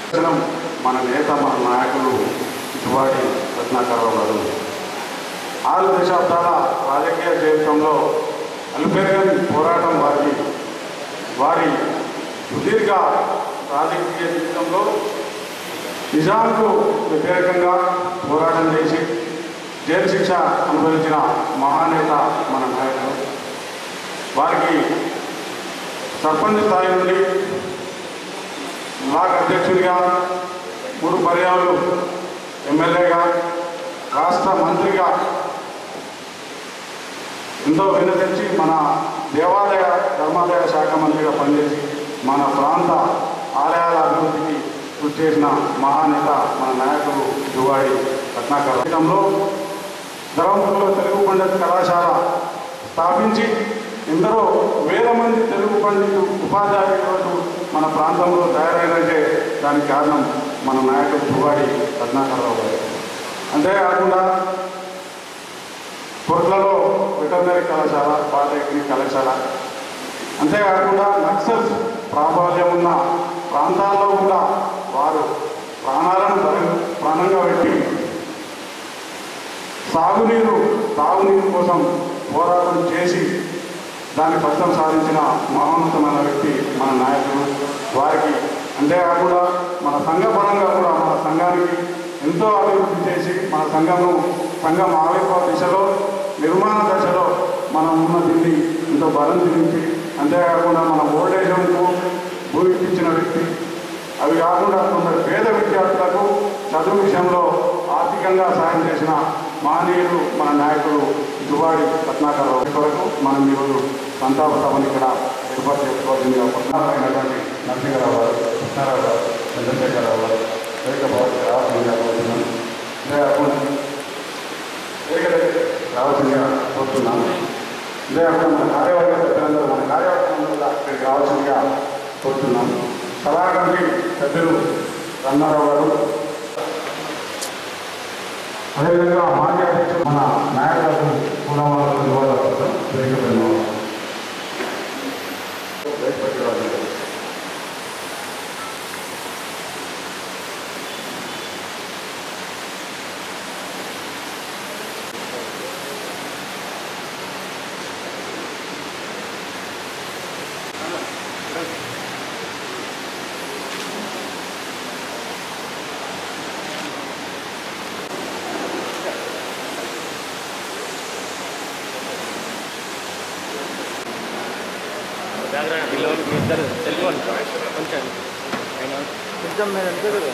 జనం మన నేత మన నాయకులు దువాడి రత్నాకరరావు గారు ఆరు దశాబ్దాల రాజకీయ జీవితంలో అల్పేరియన్ పోరాటం వారి వారి సుదీర్ఘ రాజకీయ జీవితంలో నిజాంకు వ్యతిరేకంగా పోరాటం చేసి జైలు శిక్ష అనుభవించిన మహానేత మన నాయకుడు వారికి సర్పంచ్ స్థాయి నుండి బ్లాక్ అధ్యక్షుడిగా మూడు పర్యాలు ఎమ్మెల్యేగా రాష్ట్ర మంత్రిగా ఎంతో వినతించి మన దేవాలయ ధర్మాదాయ శాఖ మంత్రిగా పనిచేసి మన ప్రాంత ఆలయాల అభివృద్ధికి కృషి చేసిన మహానేత మన నాయకుడు దువాడి రత్నాకర్ రంగంలో ధర్మపురంలో తెలుగు పండిత కళాశాల స్థాపించి ఎందరో వేల మంది తెలుగు పండితులు ఉపాధ్యాయులు ఈరోజు మన ప్రాంతంలో తయారైనంటే దానికి కారణం మన నాయకుడు దువాడి రత్నాకరరావు గారు అంతేకాకుండా కొట్లలో వెటర్నరీ కళాశాల పాలిటెక్నిక్ కళాశాల అంతేకాకుండా నక్సల్స్ ప్రాబల్యం ఉన్న ప్రాంతాల్లో కూడా వారు ప్రాణాలను బలి- ప్రాణంగా పెట్టి సాగునీరు తాగునీరు కోసం పోరాటం చేసి దాని ఫలితం సాధించిన మహోన్నతమైన వ్యక్తి మన నాయకుడు వారికి అంతేకాకుండా మన సంఘపరంగా కూడా మన సంఘానికి ఎంతో అభివృద్ధి చేసి మన సంఘము సంఘం ఆవిర్భావ దిశలో నిర్మాణ దశలో మనం ఉన్న దీన్ని ఎంతో బలం తిరిగి అంతేకాకుండా మన ఓల్డేజ్ హోమ్కు భూమి ఇప్పించిన వ్యక్తి అవి కాకుండా కొందరు పేద విద్యార్థులకు చదువు విషయంలో ఆర్థికంగా సాయం చేసిన మహనీయులు మన నాయకుడు దువాడి రత్నాకరరావు కొరకు మనం ఈరోజు సంతాప సభను ఇక్కడ ఏర్పాటు చేసుకోవాల్సిందిగా పట్నాలైనటువంటి నరసింహరావు గారు కృష్ణారావు గారు చంద్రశేఖరరావు గారు వేదిక బాబు రావాల్సిందిగా కోరుతున్నాను అంతేకాకుండా వేదిక దగ్గర రావాల్సిందిగా కోరుతున్నాను అంతేకాకుండా మన కార్యవర్గ సభ్యులందరూ మన కార్యవర్గంలో కూడా ఇక్కడికి రావాల్సిందిగా కోరుతున్నాను కళాకారుడి సభ్యులు రన్నారావు గారు అదేవిధంగా మాజీ అధ్యక్షుడు మన నాయకులకు కూడా వాళ్ళకు ఇవ్వాలి వేదిక పైన వేదిక పైకి రావాలి. బ్యాక్గ్రౌండ్ బిలో ఇద్దరు సెల్ఫోన్ కొంచెం అయినా కొంచెం మీరు ఎంత కదా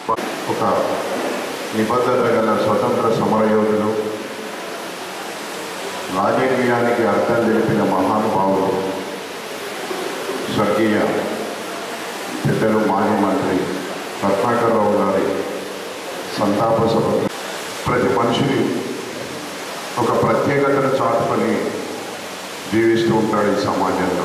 ఒక నిబద్ధత గల స్వతంత్ర సమరయోధులు రాజకీయానికి అర్థం తెలిపిన మహానుభావులు స్వర్గీయ పెద్దలు మాజీ మంత్రి రత్నాకర్రావు గారి సంతాప సభ ప్రతి మనిషిని ఒక ప్రత్యేకతను చాటుకొని జీవిస్తూ ఉంటాడు ఈ సమాజంలో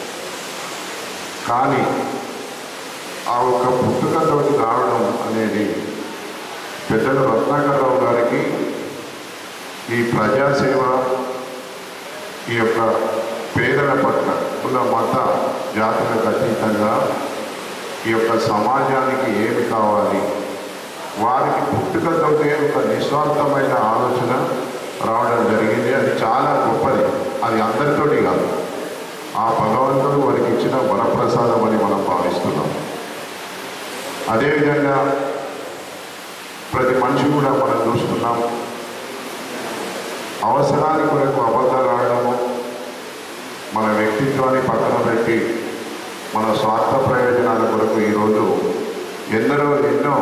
కానీ ఆ ఒక పుట్టుకతోటి రావడం అనేది పెద్దలు రత్నాకర్రావు గారికి ఈ ప్రజాసేవ ఈ యొక్క పేదల పట్ల కుల మత జాతులకు అతీతంగా ఈ యొక్క సమాజానికి ఏమి కావాలి వారికి పుట్టుకతోటే ఒక నిస్వార్థమైన ఆలోచన రావడం జరిగింది అది చాలా గొప్పది అది అందరితోటి కాదు ఆ భగవంతుడు వారికి ఇచ్చిన వరప్రసాదం అని మనం భావిస్తున్నాం అదేవిధంగా ప్రతి మనిషి కూడా మనం చూస్తున్నాం అవసరానికి కొరకు అబద్ధాలు ఆడడము మన వ్యక్తిత్వాన్ని పక్కన పెట్టి మన స్వార్థ ప్రయోజనాల కొరకు ఈరోజు ఎందరో ఎన్నో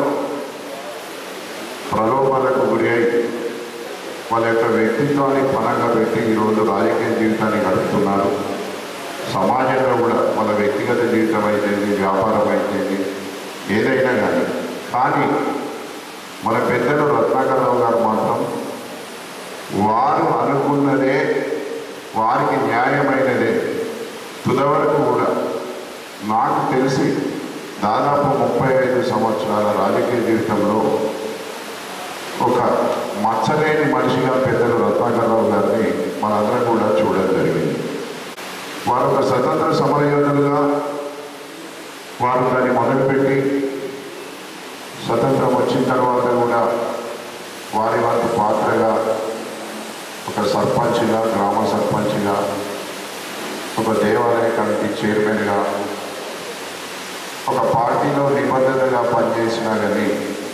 ప్రలోభాలకు గురి అయి వాళ్ళ యొక్క వ్యక్తిత్వాన్ని పనంగా పెట్టి ఈరోజు రాజకీయ జీవితాన్ని గడుపుతున్నారు సమాజంలో కూడా వాళ్ళ వ్యక్తిగత జీవితం అయితేంది వ్యాపారం అయితేంది ఏదైనా కానీ కానీ మన పెద్దలు రత్నాకర్రావు గారు మాత్రం వారు అనుకున్నదే వారికి న్యాయమైనదే తుదవరకు కూడా నాకు తెలిసి దాదాపు ముప్పై ఐదు సంవత్సరాల రాజకీయ జీవితంలో ఒక మచ్చలేని మనిషిగా పెద్దలు రత్నాకర్రావు గారిని మనందరం కూడా చూడడం జరిగింది వారు ఒక స్వతంత్ర సమరయోధులుగా వారు దాన్ని మొదలుపెట్టి స్వతంత్రం వచ్చిన తర్వాత కూడా వారి వంతు పాత్రగా ఒక సర్పంచ్గా గ్రామ సర్పంచ్గా ఒక దేవాలయ కమిటీ చైర్మన్గా ఒక పార్టీలో నిబద్ధతగా పనిచేసినా కానీ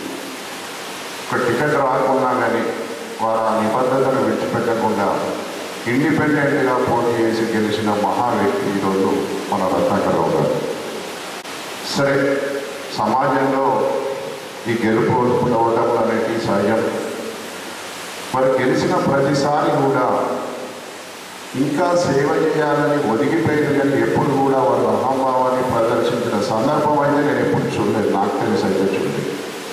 ఒక టికెట్ రాకున్నా కానీ వారు ఆ నిబద్ధతను విడిచిపెట్టకుండా ఇండిపెండెంట్గా పోటీ చేసి గెలిచిన మహా వ్యక్తి ఈరోజు మన రత్నాకరరావు గారు సరే సమాజంలో ఈ గెలుపు ఓటములు అనేవి సహజం మరి గెలిచిన ప్రతిసారి కూడా ఇంకా సేవ చేయాలని ఒదిగిపోయింది కానీ ఎప్పుడు కూడా వారు అహంభావాన్ని ప్రదర్శించిన సందర్భం అయితే నేను ఎప్పుడు చూడలేదు నాకు తెలిసి అయితే చూడలేదు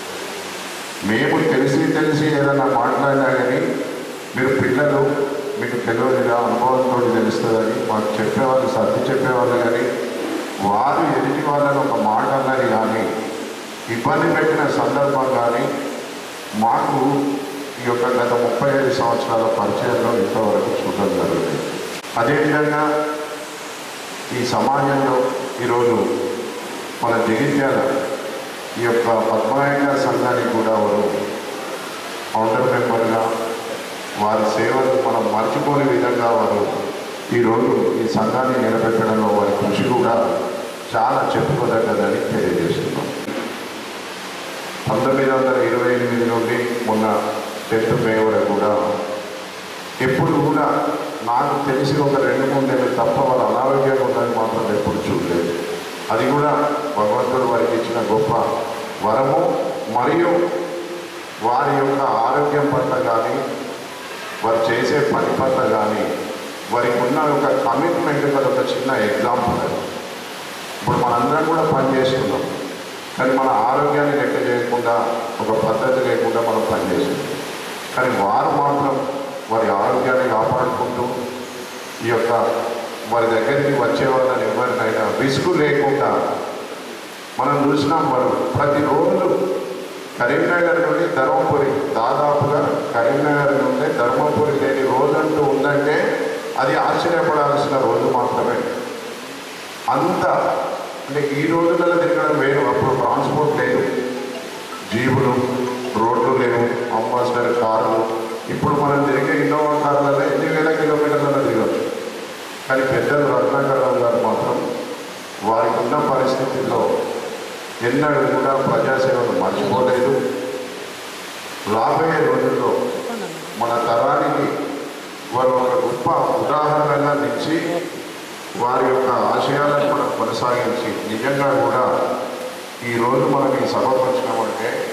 మేము తెలిసి తెలిసి ఏదైనా మాట్లాడినా కానీ మీరు పిల్లలు మీకు తెలియదుగా అనుభవంతో తెలుస్తుందని మాకు చెప్పేవాళ్ళు సర్ది చెప్పేవాళ్ళు కానీ వారు ఎదుటి వాళ్ళని ఒక మాట అన్నది కానీ ఇబ్బంది పెట్టిన సందర్భం కానీ మాకు ఈ యొక్క గత ముప్పై ఐదు సంవత్సరాల పరిచయంలో ఇంతవరకు చూడడం జరుగుతుంది అదేవిధంగా ఈ సమాజంలో ఈరోజు మన జగిత్యాల ఈ యొక్క పద్మనాయక సంఘానికి కూడా వారు ఫౌండర్ మెంబర్గా వారి సేవలు మనం మర్చిపోని విధంగా వారు ఈరోజు ఈ సంఘాన్ని నిలబెట్టడంలో వారి కృషి కూడా చాలా చెప్పుకోదగ్గదని తెలియజేస్తున్నాం పంతొమ్మిది వందల ఇరవై ఎనిమిది నుండి మొన్న టెన్త్ మే వరకు కూడా ఎప్పుడు కూడా నాకు తెలిసి ఒక రెండు మూడు నెలలు తప్ప వాళ్ళు అనారోగ్యంగా ఉన్నది మాత్రం ఎప్పుడు చూడలేదు అది కూడా భగవంతుడు వారికి ఇచ్చిన గొప్ప వరము మరియు వారి యొక్క ఆరోగ్యం పట్ల కానీ వారు చేసే పని పట్ల కానీ వారికి ఉన్న ఒక కమిట్మెంట్ అది ఒక చిన్న ఎగ్జాంపుల్ అది ఇప్పుడు మనందరం కూడా పని చేస్తున్నాం కానీ మన ఆరోగ్యాన్ని లెక్క చేయకుండా ఒక పద్ధతి లేకుండా మనం పనిచేస్తున్నాం కానీ వారు మాత్రం వారి ఆరోగ్యాన్ని కాపాడుకుంటూ ఈ యొక్క వారి దగ్గరికి వచ్చే వాళ్ళని ఎవరినైనా విసుగు లేకుండా మనం చూసినాం వారు ప్రతిరోజు కరీంనగర్ నుండి ధర్మపురి దాదాపుగా కరీంనగర్ నుండి ధర్మపురి లేని రోజంటూ ఉందంటే అది ఆశ్చర్యపడాల్సిన రోజు మాత్రమే అంత అంటే ఈ రోజులలో తిరగడం వేరు అప్పుడు ట్రాన్స్పోర్ట్ లేదు జీబులు రోడ్లు లేవు అంబాసిడర్ కార్లు ఇప్పుడు మనం తిరిగే ఇన్నోవా కార్లలో ఎన్ని వేల కిలోమీటర్లలో తిరగచ్చు కానీ పెద్దలు రత్నాకరరావు గారు మాత్రం వారికి ఉన్న పరిస్థితుల్లో ఎన్నడూ కూడా ప్రజాసేవను మర్చిపోలేదు రాబోయే రోజుల్లో మన తరానికి వారు ఒక గొప్ప ఉదాహరణగా నిలిచి వారి యొక్క ఆశయాలను మనం కొనసాగించి నిజంగా కూడా ఈరోజు మనం ఈ సభకు వచ్చినామంటే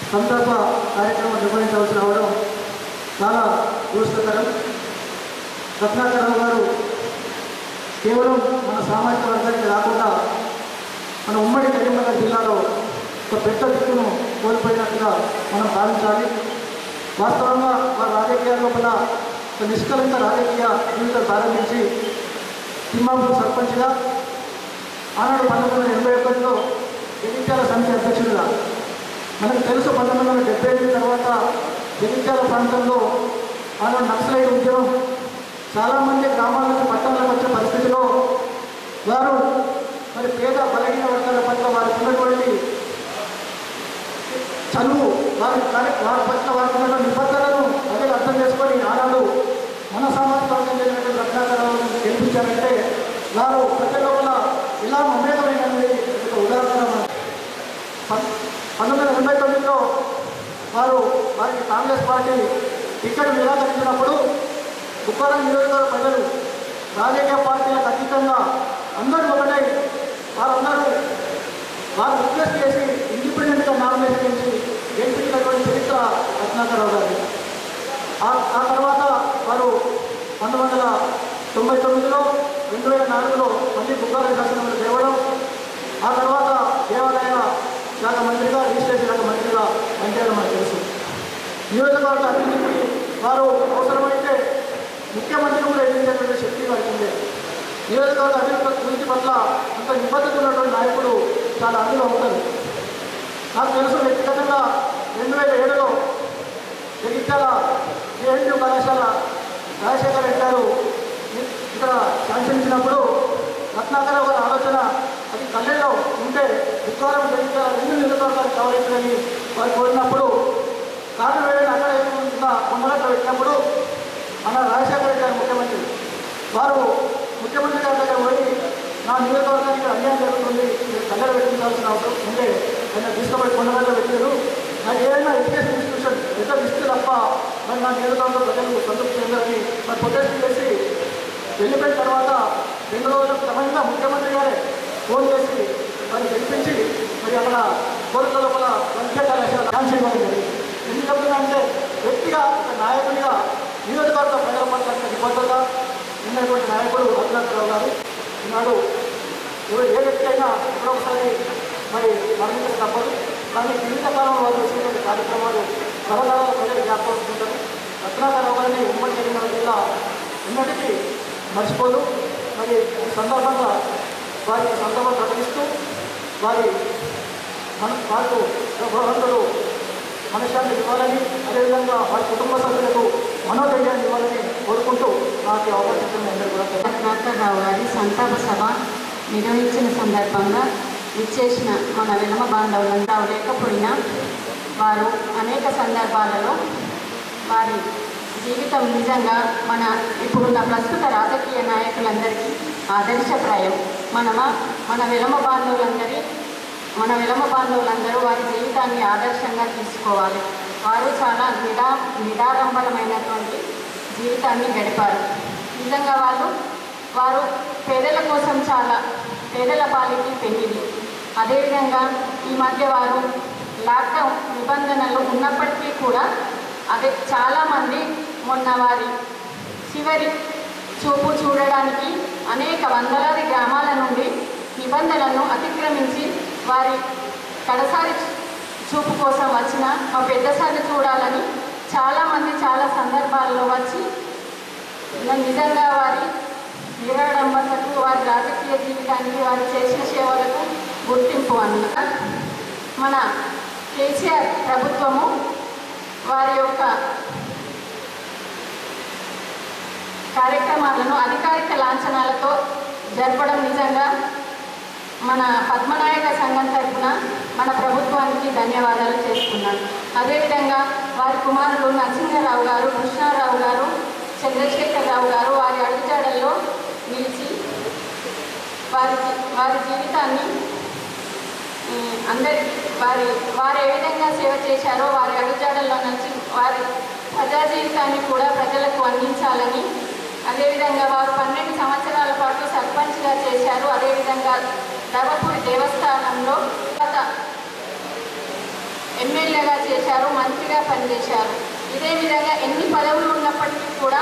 సందర్భ కార్యక్రమం నిర్వహించవలసి రావడం చాలా దురదృష్టకరం రత్నాకరరావు గారు కేవలం మన సామాజిక వర్గానికి రాకుండా మన ఉమ్మడి కరీంనగర్ జిల్లాలో ఒక పెద్ద దిక్కును కోల్పోయినట్టుగా మనం భావించాలి వాస్తవంగా వారి రాజకీయ లోపల ఒక నిష్కలంక రాజకీయ జీవితం ప్రారంభించి తిమ్మాపూర్ సర్పంచ్గా ఆనాడు పంతొమ్మిది వందల ఎనభై ఒకటిలో జగిత్యాల సమితి అధ్యక్షుడిగా మనకు తెలుసు పంతొమ్మిది వందల డెబ్బై ఎనిమిది తర్వాత జగిత్యాల ప్రాంతంలో ఆనాడు నక్సలైట్ ఉద్యమం చాలామంది గ్రామాల నుంచి పట్టణాలకు వచ్చే పరిస్థితిలో వారు మరి పేద బలహీన వర్గాల పట్ల వారికి ఉన్నటువంటి చదువు వారి కార్య- వారి పట్ల వారికి ఉన్న నిబద్ధతలను ప్రజలు అర్థం చేసుకొని ఆనాడు మన సామాజిక వర్గం చెందినటువంటి రత్నాకరావు గెలిపించారంటే వారు ప్రజల లోపల ఇలా మమేకమైనది ఒక ఉదాహరణ మనం పం- పంతొమ్మిది వందల ఎనభై తొమ్మిదిలో వారు వారికి కాంగ్రెస్ పార్టీ టికెట్ నిరాకరించినప్పుడు ఉప్పరం నియోజకవర్గ ప్రజలు రాజకీయ పార్టీలకు అతీతంగా అందరూ ఒకటై వారందరూ వారు రిక్వెస్ట్ చేసి ఇండిపెండెంట్గా నామినేషన్ చేసి గెలిపించినటువంటి చరిత్ర రత్నాకరరావు గారి ఆ ఆ తర్వాత వారు పంతొమ్మిది వందల తొంభై తొమ్మిదిలో రెండు వేల నాలుగులో మళ్ళీ బుక్కాల శాసనంలో తేవడం ఆ తర్వాత దేవాదాయ శాఖ మంత్రిగా రిజిస్ట్రేషన్ శాఖ మంత్రిగా పనిచేయడం మనకు తెలుసు నియోజకవర్గ అభివృద్ధికి వారు అవసరమైతే ముఖ్యమంత్రి కూడా ఎదిరించేటువంటి శక్తి వారికి ఉంది నియోజకవర్గ అభివృద్ధి పట్ల అంత నిబద్ధత ఉన్నటువంటి నాయకుడు చాలా అందులో ఉంటారు నాకు తెలుసు వ్యక్తిగతంగా రెండు వేల ఏడులో జగిత్యాల జేఎన్యూ కళాశాల రాజశేఖర్ రెడ్డి గారు ఇ- ఇక్కడ శాంక్షన్ ఇచ్చినప్పుడు రత్నాకరావు గారి ఆలోచన అది కళ్ళెల్లో ఉంటే దుఃఖారం జగిత్యాల రెండు నియోజకవర్గాలు కవరించదని వారు కోరినప్పుడు కాదు వేయని అక్కడ ఏముంటుందా కొండగట్ల పెట్టినప్పుడు మన రాజశేఖర రెడ్డి గారు ముఖ్యమంత్రి వారు ముఖ్యమంత్రి గారి దగ్గర పోయి నా నియోజకవర్గానికి అన్యాయం జరుగుతుంది మీరు కళ్ళెర పెట్టించాల్సిన అవసరం ఉంటే ఆయన తీసుకుపోయి కొండగట్ల పెట్టారు నాకు ఏదైనా ఎడ్యుకేషన్ ఇన్స్టిట్యూషన్ పెద్ద ఇస్తే తప్ప మరి నా నియోజకవర్గ ప్రజలు సంతృప్తి చెందాలని మరి ప్రొటెస్ట్ చేసి వెళ్ళిపోయిన తర్వాత రెండు రోజుల క్రమంగా ముఖ్యమంత్రి గారే ఫోన్ చేసి మరి గెలిపించి మరి అక్కడ కోరిక లోపల వైద్య కళాశాల క్యాన్సిల్ ఇవ్వడం జరిగింది ఎందుకు చెప్తున్నా అంటే వ్యక్తిగా ఒక నాయకుడిగా నియోజకవర్గ ప్రజల పట్ల నిబద్ధత ఉన్నటువంటి నాయకుడు రత్నాకరావు గారు ఈనాడు ఎవరు ఏ వ్యక్తి అయినా ఎప్పుడో ఒకసారి మరి మరణించక తప్పదు కానీ జీవితకాలంలో వారు చేసినటువంటి కార్యక్రమాలు తరతరాల ప్రజలు జ్ఞాపకం రత్నాకరావు గారిని ఉమ్మడి కరీంనగర్ జిల్లా ఎన్నటికీ మర్చిపోదు మరి ఈ సందర్భంగా వారికి సందర్భం ప్రకటిస్తూ వారి మన వారికి భగవంతుడు మనశ్శాంతి ఇవ్వాలని అదేవిధంగా వారి కుటుంబ సభ్యులకు మనోధైర్యాన్ని ఇవ్వాలని కోరుకుంటూ నాకు ఈ అవకాశం ఇచ్చిన అందరూ కూడా రత్నాకర్రావు గారి సంతాప సభ నిర్వహించిన సందర్భంగా ఇచ్చేసిన మన విలమ బాంధవులంతా లేకపోయినా వారు అనేక సందర్భాలలో వారి జీవితం నిజంగా మన ఇప్పుడున్న ప్రస్తుత రాజకీయ నాయకులందరికీ ఆదర్శప్రాయం మనమ మన విలమ బాంధవులందరి మన విలమ బాంధవులందరూ వారి జీవితాన్ని ఆదర్శంగా తీసుకోవాలి వారు చాలా నిడా నిడారంభరమైనటువంటి జీవితాన్ని గడిపారు నిజంగా వాళ్ళు వారు పేదల కోసం చాలా పేదల పాలిటి పెళ్ళిళ్ళు అదేవిధంగా ఈ మధ్య వారు లాక్డౌన్ నిబంధనలు ఉన్నప్పటికీ కూడా అదే చాలామంది మొన్న వారి చివరి చూపు చూడడానికి అనేక వందలాది గ్రామాల నుండి నిబంధనలను అతిక్రమించి వారి కడసారి చూపు కోసం వచ్చిన మా పెద్దసారి చూడాలని చాలామంది చాలా సందర్భాల్లో వచ్చి న- నిజంగా వారి నిరాడంబతకు వారి రాజకీయ జీవితానికి వారు చేసిన సేవలకు గుర్తింపు అన్న మన కేసీఆర్ ప్రభుత్వము వారి యొక్క కార్యక్రమాలను అధికారిక లాంఛనాలతో జరపడం నిజంగా మన పద్మనాయక సంఘం తరఫున మన ప్రభుత్వానికి ధన్యవాదాలు చేసుకున్నాను అదేవిధంగా వారి కుమారులు నరసింహరావు గారు కృష్ణారావు గారు చంద్రశేఖరరావు గారు వారి అడుగుజాడల్లో నిలిచి వారి జీ- వారి జీవితాన్ని ఉమ్, అందరికీ వారి వారు ఏ విధంగా సేవ చేశారో వారి అడుగుజాడల్లో నుంచి వారి ప్రజా జీవితాన్ని కూడా ప్రజలకు అందించాలని అదేవిధంగా వారు పన్నెండు సంవత్సరాల పాటు సర్పంచ్గా చేశారు అదేవిధంగా ధర్మపురి దేవస్థానంలో గత ఎమ్మెల్యేగా చేశారు మంత్రిగా పనిచేశారు ఇదే విధంగా ఎన్ని పదవులు ఉన్నప్పటికీ కూడా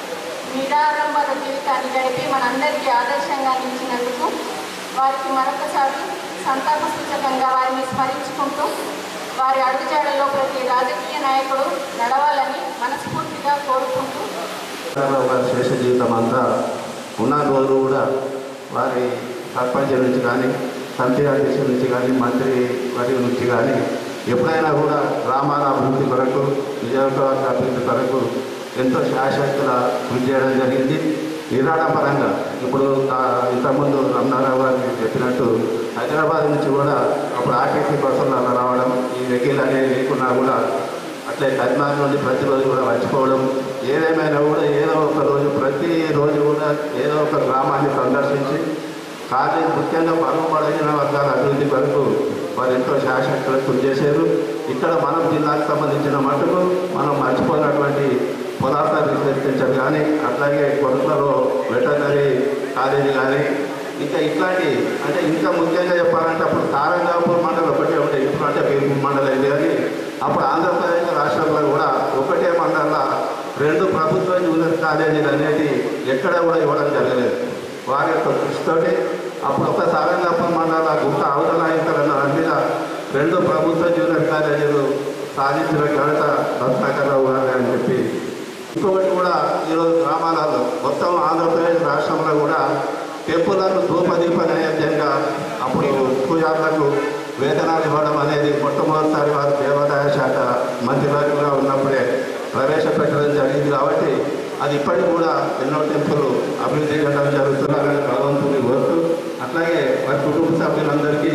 నిరాడంబర జీవితాన్ని గడిపి మనందరికీ ఆదర్శంగా నిలిచినందుకు వారికి మరొకసారి సంతాప సూచకంగా వారిని స్మరించుకుంటూ వారి అడుగుజాడల్లో ప్రతి రాజకీయ నాయకుడు నడవాలని మనస్ఫూర్తిగా కోరుకుంటూ రామారావు గారి శేష జీవితం అంతా ఉన్న రోజులు కూడా వారి సర్పంచ్ నుంచి కానీ సమితి అధ్యక్షుల నుంచి కానీ మంత్రి వారి నుంచి కానీ ఎప్పుడైనా కూడా గ్రామాల అభివృద్ధి కొరకు నియోజకవర్గ అభివృద్ధి కొరకు ఎంతో శాశ్వతల కృషి చేయడం జరిగింది నిరాడంబరంగా ఇప్పుడు ఆ, ఇంతకుముందు రమణారావు గారు చెప్పినట్టు హైదరాబాద్ నుంచి కూడా అప్పుడు ఆర్టీసీ బస్సులలో రావడం ఈ వెహికల్ అనేది లేకున్నా కూడా అట్లే కర్నాటక నుండి ప్రతిరోజు కూడా మర్చిపోవడం ఏదేమైనా కూడా ఏదో ఒక రోజు ప్రతి రోజు కూడా ఏదో ఒక గ్రామాన్ని సందర్శించి కానీ ముఖ్యంగా పరుగుబడిన వర్గాల అభివృద్ధి కొరకు వారు ఎంతో శాశ్వత కృషి చేశారు ఇక్కడ మనం జిల్లాకు సంబంధించిన మటుకు మనం మర్చిపోయినటువంటి పదార్థ రీసెర్చ్ సెంటర్ కానీ అట్లాగే కొరతలో వెటర్నరీ కాలేజీ కానీ ఇంకా ఇట్లాంటి అంటే ఇంకా ముఖ్యంగా చెప్పాలంటే అప్పుడు తారంగాపూర్ మండలం ఒకటే ఉంటాయి ఇప్పుడు అంటే బీర్పూర్ మండలం ఇది కానీ అప్పుడు ఆంధ్రప్రదేశ్ రాష్ట్రంలో కూడా ఒకటే మండలంలో రెండు ప్రభుత్వ జూనియర్ కాలేజీలు అనేది ఎక్కడ కూడా ఇవ్వడం జరగలేదు వారి యొక్క కృషితోటి అప్పుడు ఒక సారంగాపూర్ మండల గుట్ట అవతల ఇతర మీద రెండు ప్రభుత్వ జూనియర్ కాలేజీలు సాధించిన ఘనత రత్నాకర్రావు గారు అని చెప్పి ఇంకొకటి కూడా ఈరోజు గ్రామాలలో మొత్తం ఆంధ్రప్రదేశ్ రాష్ట్రంలో కూడా టెంపులకు ధూపదీప నైవేద్యంగా అప్పుడు పూజారులకు వేతనాలు ఇవ్వడం అనేది మొట్టమొదటిసారి వారు దేవాదాయ శాఖ మంత్రివర్గంగా ఉన్నప్పుడే ప్రవేశపెట్టడం జరిగింది కాబట్టి అది ఇప్పటికి కూడా ఎన్నో టెంపుల్ అభివృద్ధి చేయడం జరుగుతున్నారని భగవంతుని కోరుతూ అట్లాగే వారి కుటుంబ సభ్యులందరికీ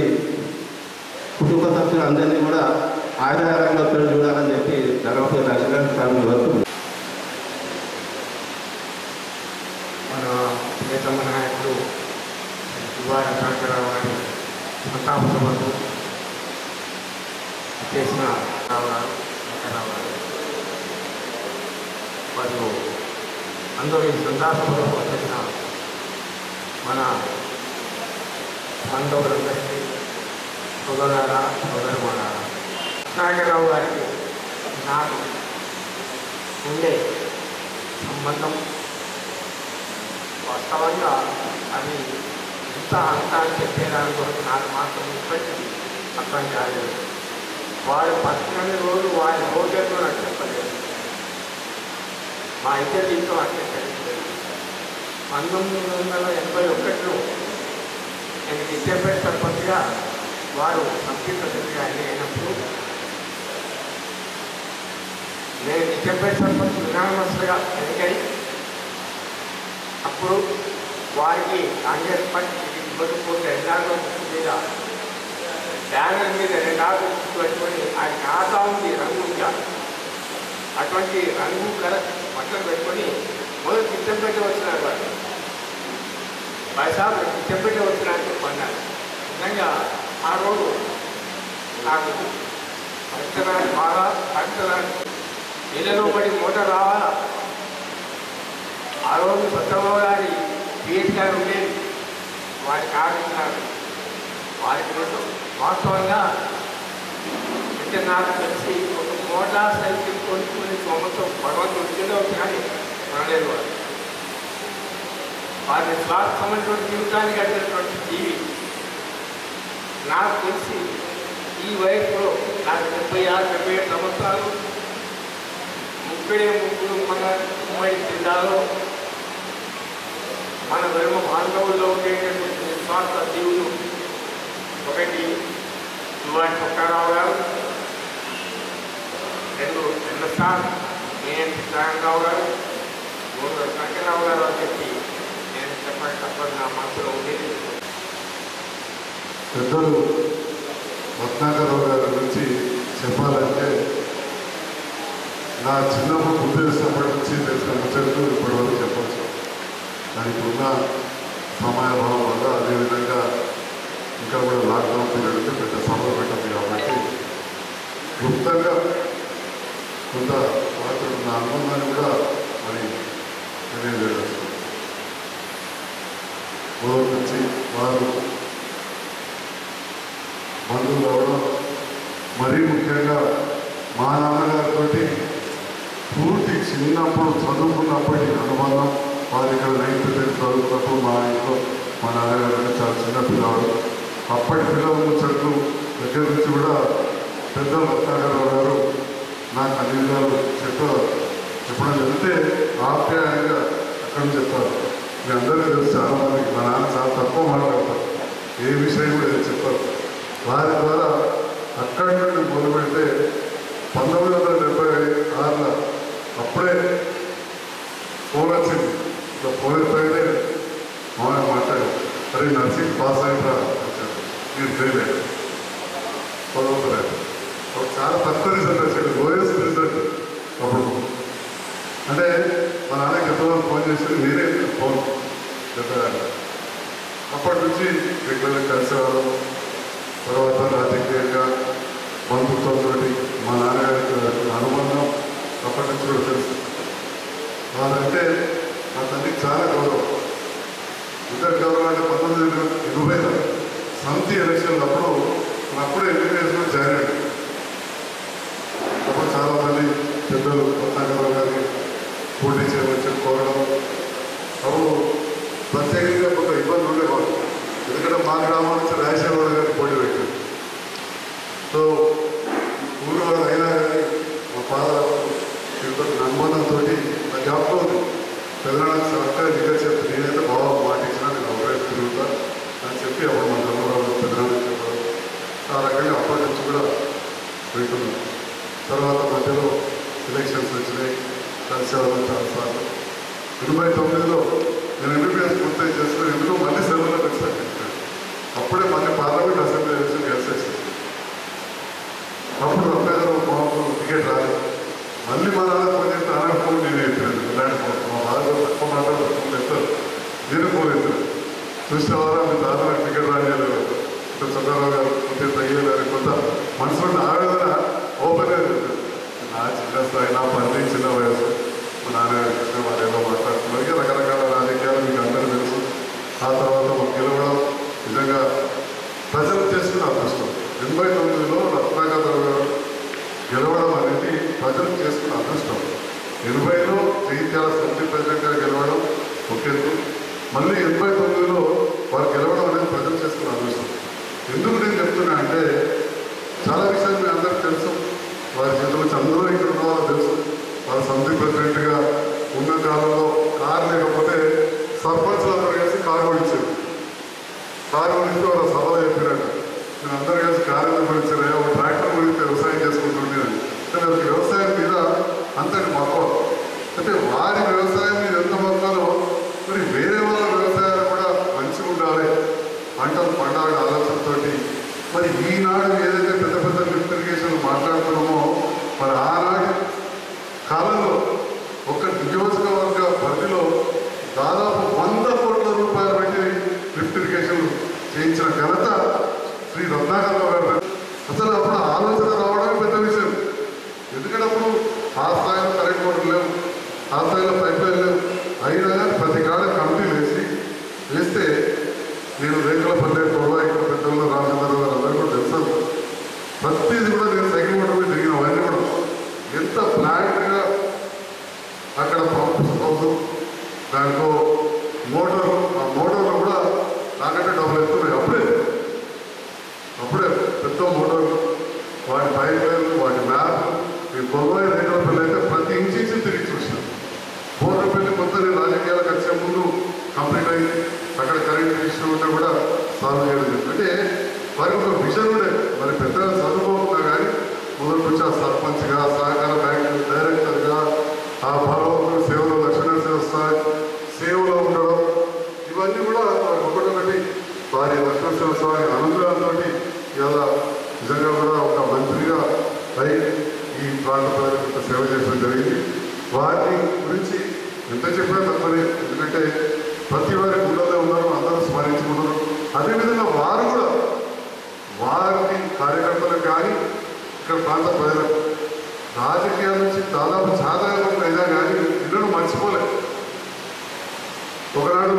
కుటుంబ సభ్యులందరినీ కూడా ఆదాయంగా చూడాలని చెప్పి ధర్మపురి లక్ష్మణ స్వామి కోరుతూ మన ప్రియతమ నాయకుడు దుబారా కాకరావు గారి సంతాప సభకు చేసిన రావు గారు వెంకటరావు గారు మరియు అందరూ ఈ సంతాప సభకు వచ్చేసిన మన బాంధవులందరికీ సోదరులారా సోదరుమారా నాగరావు గారికి నాకు ఉండే సంబంధం వాస్తవంగా అది ఇంత అంత అని చెప్పేదాని కొరకు నాకు మాత్రం ఇప్పటికీ అర్థం కాలేదు వాడు పద్దెనిమిది రోజులు వారి రోజుల్లో నాకు చెప్పలేదు మా ఇద్దరు దీంట్లో అట్లే కలిగిలేదు పంతొమ్మిది వందల ఎనభై ఒకటిలో నేను విద్యాపేట సర్పంచ్గా వారు సంపీ ప్రతినిధిగా అయినప్పుడు నేను విద్యాపేట సర్పంచ్ వినామస్గా ఎన్నికై అప్పుడు వారికి కాంగ్రెస్ పార్టీ ఇవ్వకపోతే ఎలాగో మీద బ్యానర్ మీద రెండాలు పెట్టుకొని ఆయన ఖాతా ఉంది రంగు ఇంకా అటువంటి రంగు గల బట్టలు పెట్టుకొని మొదలు చిత్తంపేట వచ్చినారు వాళ్ళు పైసాలు చిత్తంపేట వచ్చినారని చెప్పన్నారు నిజంగా ఆ రోజు నాకు పంచడానికి బాగా పంచడానికి నీళ్ళలో పడి మోటార్ రావాలా ఆ రోజు సత్యబాబు గారి పిహెచ్ గారు ఉండేది వారికి ఆడించినారు వారికి రెండు వాస్తవంగా అంటే నాకు తెలిసి ఒక మోటార్ సైకిల్ కొనుక్కుని సంవత్సరం భగవంతుడు వచ్చిందో కానీ కొనలేదు వారు వారి స్వార్థమైనటువంటి జీవితానికి అడిగినటువంటి జీవి నాకు తెలిసి ఈ వయసులో నాకు డెబ్బై ఆరు డెబ్బై ఏడు సంవత్సరాలు ముప్పై ముగ్గురు మన ఉమ్మడి జిల్లాలో మన ధర్మ బాంధవుల్లో ఉండేటటువంటి నిస్వార్థ జీవులు ఒకటి దువాటి చొక్కారావు గారు రెండు ఎన్ఎస్ఆర్ నేను చిత్రాంగరావు గారు మూడు శంకరరావు గారు అని చెప్పి నేను చెప్పక తప్పదు నా మనసులో ఉండేది పెద్దలు రత్నాకరరావు గారి గురించి చెప్పాలంటే నా చిన్నప్పుడు గుర్తు తెలిసినప్పటి నుంచి తెలిసిన ముచ్చట్లు ఇప్పటివరకు చెప్పచ్చు దానికి ఉన్న సమయాభావం వల్ల అదేవిధంగా ఇంకా కూడా లాక్డౌన్ పీరియడ్ ఉంటే పెద్ద సమయం పెట్టదు కాబట్టి గుప్తంగా కొంత మాత్రం నా అనుబంధాన్ని కూడా మరి తెలియజేయవచ్చు మొదటి నుంచి వారు బంధువులు అవడం మరీ ముఖ్యంగా మా నాన్నగారితో పూర్తి చిన్నప్పుడు చదువుకున్నప్పటి అనుబంధం వారు ఇక్కడ నైన్త్ టెన్త్ చదువుకున్నప్పుడు మా ఇంట్లో మా నాన్నగారు అంటే చాలా చిన్న పిల్లవాడు అప్పటి పిల్లల ముచ్చట్లు దగ్గర నుంచి కూడా పెద్ద రత్నాకరావు గారు నాకు అన్ని విధాలు చెప్పారు ఎప్పుడైనా వెళ్తే ఆప్యాయంగా అక్కడ నుంచి చెప్తారు మీ అందరికీ తెలుసు చాలా మందికి మా నాన్న చాలా తక్కువ మాట్లాడతారు ఏ విషయం కూడా ఏదో చెప్పారు వారి ద్వారా అక్కడి నుండి మొదలు పెడితే పంతొమ్మిది వందల డెబ్బై ఆరులో అప్పుడే ఫోన్ వచ్చింది ఇట్లా ఫోన్ ఎప్పుడైతే మామూలుగా మాట్లాడారు అరే నర్సింగ్ పాస్ అయినరా వచ్చారు మీరు ఫెయిల్ అయ్యారు చదువుకోలేదు ఒక చాలా తక్కువ రిజల్ట్ వచ్చాడు లోయెస్ట్ రిజల్ట్ అప్పుడు అంటే మా నాన్నకి ఎంతమంది ఫోన్ చేసి నేనే ఫోన్ చెప్పారు అప్పటి నుంచి రెగ్యులర్గా కలిసేవాళ్ళం తర్వాత రాజకీయంగా బంధుత్వంతో మా నాన్నగారికి ఉన్న అనుబంధం అప్పటి నుంచి కూడా తెలుసు వాళ్ళంటే మా తండ్రికి చాలా గౌరవం ఇద్దరు గౌరవం అంటే పంతొమ్మిది వందల ఇరవైలో సమితి ఎలక్షన్లు అప్పుడు నేను అప్పుడే ఎంబీబీఎస్ కూడా జాయిన్ అయ్యాను అప్పుడు చాలా మంది పెద్దలు రత్నాకరావు గారిని పోటీ చేయమని చెప్పి కోరడం అప్పుడు ప్రత్యేకంగా కొంత ఇబ్బంది ఉండేవాడు ఎందుకంటే మా గ్రామం నుంచి రాజశేఖర గారికి పోటీ పెట్టారు సో ఊరు వాళ్ళు అయినా కానీ మా ఫాదర్ తిరుపతి అనుబంధంతో నా జ్ఞాపకం ఉంది పెద్దనాడు సర్కార్ ఇంకా చెప్పి నేనైతే బాగా మాట ఇచ్చినా నేను అవరే తిరుగుతా అని చెప్పి అప్పుడు మా తమ్ముడు పెద్దనాడు చెప్పారు ఆ రకంగా అప్పటి నుంచి కూడా వింటున్నాం తర్వాత మధ్యలో ఎలక్షన్స్ వచ్చినాయి కలిసేవాళ్ళం చాలాసార్లు ఎనభై తొమ్మిదిలో నేను ఎంబీబీఎస్ పూర్తి చేసుకుని ఎందుకో మళ్ళీ సెలవులకు వచ్చాను అప్పుడే మళ్ళీ పార్లమెంట్ అసెంబ్లీ ఎలక్షన్ కలిసేసింది అప్పుడు రత్నాకర్ మాకు టికెట్ రాలేదు మళ్ళీ మా నాన్న ఫోన్ చేస్తే నాన్న ఫోన్ నేను ఎత్తాను ఇలాంటి ఫోన్ మా బాధ తక్కువ మాట్లాడుతూ ఫోన్ ఎత్తారు నేను ఫోన్ ఎత్తాను చూసిన వారా మీ తాత నాకు టికెట్ రాలేదు ఇంత చంద్రరావు గారు కొంత తగ్గలేదు కొంత మనసులో ఉన్న ఆవేదన ఓపెన్ అయింది నా చిన్న స్థాయి నా పని చిన్న వయసు మా నాన్నగారికి ఇచ్చిన వాళ్ళు ఏదో మాట్లాడుతున్నారు ఇక రకరకాల రాజకీయాలు మీకు అందరూ తెలుసు ఆ తర్వాత మాకు గెలవడం నిజంగా ప్రజలు చేసుకున్న అదృష్టం ఎనభై తొమ్మిదిలో రత్నాకర్ గారు గెలవడం అనేది ప్రజలు చేసుకున్న అదృష్టం ఎనభైలో జగిత్యాల సమితి ప్రెసిడెంట్గా గెలవడం ఒక ఎత్తు మళ్ళీ ఎనభై తొమ్మిదిలో వారు గెలవడం అనేది ప్రజలు చేసుకున్న అదృష్టం ఎందుకు నేను చెప్తున్నా అంటే చాలా విషయాలు మీ అందరికీ తెలుసు వారి చేతుల నుంచి అందరూ ఇక్కడ ఉన్న వాళ్ళు తెలుసు వారు సమితి ప్రెసిడెంట్గా ఉన్న కాలంలో కారు లేకపోతే సర్పంచ్లు అందరూ కలిసి కారు కొడిచారు కారు గురించి వాళ్ళ సభలో చెప్పినట్టు నేను అందరూ కలిసి కారు ఎందుకు కొడిచారు ఒక ట్రాక్టర్ గురించి వ్యవసాయం చేసుకుంటుంది అని అంటే వీళ్ళకి వ్యవసాయం మీద అంతటి మక్కువ అంటే వారి వ్యవసాయం మీద ఎంత మక్కువలో మరి వేరే వాళ్ళ వ్యవసాయాలు కూడా మంచిగా ఉండాలి పంటలు పండాలి ఆలోచనతోటి మరి ఈనాడు ఏదైతే పెద్ద పెద్ద లిఫ్ట్ ఇరిగేషన్ మాట్లాడుతున్నామో మరి ఆనాటి కాలంలో ఒక నియోజకవర్గ పరిధిలో దాదాపు వంద కోట్ల రూపాయలు పెట్టి లిఫ్ట్ ఇరిగేషన్ చేయించిన ఘనత శ్రీ రత్నాకర్ గారు అసలు అప్పుడు ఆలోచన రావడమే పెద్ద విషయం ఎందుకంటే అప్పుడు ఆ స్థాయిలో కరెంట్ వాటర్ లేవు ఆ స్థాయిలో పైప్ లైన్ లేవు అయినా కానీ ప్రతి కాడ కమిటీలు వేసి వేస్తే నేను రేకులపల్లె గొడవ ఇక్కడ పెద్దలు రామచంద్ర గారు అందరూ కూడా తెలుసు ప్రతిది కూడా నేను సైకిల్ మోటార్ మీద తిరిగిన అవన్నీ కూడా ఎంత ప్లాంట్గా అక్కడ పంప్ హౌస్ దాంట్లో మోటార్ ఆ మోటార్లు కూడా నాకంటే డబ్బులు ఎత్తున్నాయి అప్పుడే అప్పుడే పెద్ద మోటార్ వాటి పైప్ లైన్లు వాటి మ్యాప్ ఈ బొమ్మాయి రేఖల పిల్ల అయితే ప్రతి ఇంచి ఇంచి తిరిగి చూసిన బోర్రపల్లి కొత్త నేను రాజకీయాలకు వచ్చే ముందు కంప్లీట్ అయింది అక్కడ కరెంట్ ఇష్యూ ఉంటే కూడా సాల్వ్ చేయడం జరిగింది. అంటే వారికి ఒక విజన్ ఉండే మరి పెద్దగా చదువుకోకుండా కానీ మొదటి నుంచి ఆ సర్పంచ్గా సహకార బ్యాంక్ డైరెక్టర్గా ఆ భగవంతుడు సేవలో లక్ష్మణ సేవ స్థాయి సేవలో ఉండడం ఇవన్నీ కూడా వారికి ఒకటొకటి వారి లక్ష్మణ సేవ స్థాయి అనుగ్రహంతో ఇలా నిజంగా కూడా ఒక మంత్రిగా అయి ఈ ప్రాంత ప్రజలకు ఇంత సేవ చేయడం జరిగింది వారిని గురించి ఎంత చెప్పినా తప్పని ఎందుకంటే ప్రతి వారి గుళ్ళలో ఉన్నారు అందరూ స్మరించుకుంటున్నారు అదేవిధంగా వారు కూడా వారి కార్యకర్తలకు కానీ ఇక్కడ ప్రాంత ప్రజలకు రాజకీయాల నుంచి దాదాపు చాలా మంది అయినా కానీ ఇల్లును మర్చిపోలేదు ఒకనాడు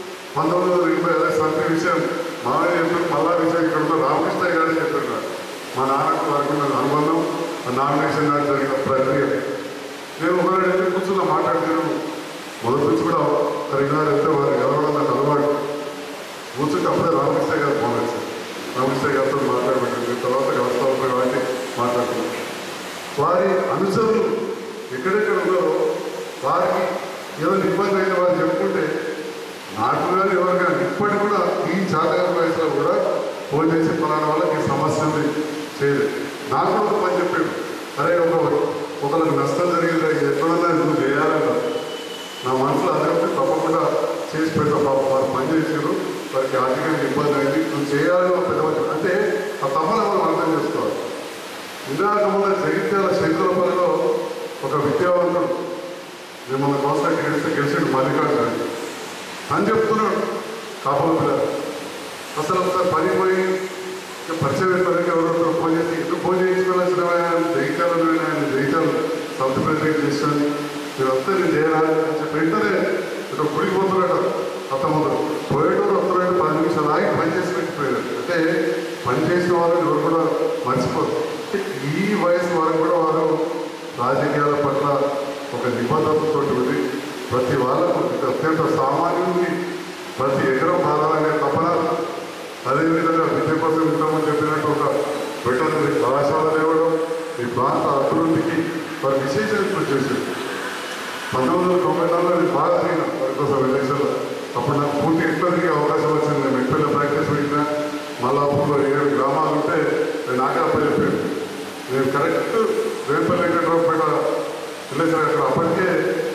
పంతొమ్మిది వందల ఎనభై అదే సంతి విషయం మామయ్య చెప్పారు మల్లా విషయం ఇక్కడ ఉన్న రామకృష్ణ గారు చెప్పారు నాకు మా నాన్నకు వారికి ఉన్న అనుబంధం ఆ నామినేషన్ నాకు జరిగిన ప్రక్రియ నేను ఒకవేళ వెళ్ళి కూర్చున్న మాట్లాడితే మొదటి నుంచి కూడా కరీంనగర్ వెళ్తే వారికి ఎవరో నాకు అలవాటు కూర్చుంటే అప్పుడే రామకృష్ణ గారు ఫోన్ వచ్చారు రామకృష్ణ గారితో మాట్లాడబెట్టింది తర్వాత వస్తా ఉంటారు కాబట్టి మాట్లాడుతున్నాం వారి అనుచరులు ఎక్కడెక్కడ ఉన్నారో వారికి ఏదైనా ఇబ్బంది అయిన వారు చెప్పుకుంటే నాకు కానీ ఎవరు కానీ ఇప్పటికి కూడా ఈ జాతక వయసులో కూడా ఫోన్ చేసి ఫలానా వాళ్ళకి ఈ సమస్య ఉంది చేయలేదు నాకు కూడా ఒక పని చెప్పాడు అరే ఒక ఒకరికి నష్టం జరిగింది ఎక్కడన్నా నువ్వు చేయాలన్నా నా మనసులో అదే తప్పకుండా చేసి పెడతా పాప వారు పని చేసారు వారికి ఆర్థికంగా ఇబ్బంది అయింది నువ్వు చేయాలని ఒక పెద్ద మనిషి. అంటే ఆ తప్పని మనం అర్థం చేసుకోవాలి ఇందాక మన జగిత్యాల శంకరపల్లిలో ఒక విద్యావంతుడు నేను మన కౌన్సిలర్ గెలిస్తే గెలిచాడు మల్లికార్జున అని చెప్తున్నాడు కాపల పిల్లలు అసలు ఒకసారి పని పోయి ఇక పరిచయం అయిపోయాక ఎవరో ఫోన్ చేసి ఎందుకు ఫోన్ చేయించుకోవాల్సిన జగిత్యాలను ఆయన జగిత్యాలు సబ్ ప్రెసిడెంట్ చేశాను మీరంతా నేను చేయాలి అని చెప్పి వెంటనే ఇక్కడ గుడికి పోతున్నాడు అత్తమ్మడు పోయేటోడు వస్తున్నాడు పది నిమిషాలు ఆగి పని చేసి పెట్టిపోయాడు అంటే పని చేసిన వాళ్ళని ఎవరు కూడా మర్చిపోరు ఈ వయసు వారు కూడా వారు రాజకీయాల పట్ల ఒక నిబద్ధతతో ఉంది ప్రతి వాళ్ళకు ఇది అత్యంత సామాన్యుడికి ప్రతి ఎకరం బాధాలనే తపన అదేవిధంగా విద్య కోసం ఉంటామని చెప్పినట్టు ఒక వెటనరీ కళాశాల తేవడం ఈ ప్రాంత అభివృద్ధికి వారి విశేష కృషి చేశారు పంతొమ్మిది వందల తొంభై నాలుగులో నేను బాగా తిరిగిన వారి కోసం ఎలక్షన్లో అప్పుడు నాకు పూర్తి ఎక్కడికి అవకాశం వచ్చింది నేను ఎక్కడ ప్రాక్టీస్ పెట్టినా మల్లాపూర్లో ఏడు గ్రామాలు ఉంటే నేను నాకే అప్ప చెప్పాను నేను కరెక్ట్ రేపల్లి వెంకట్రావుపేట వెళ్ళేసాను అక్కడ అప్పటికే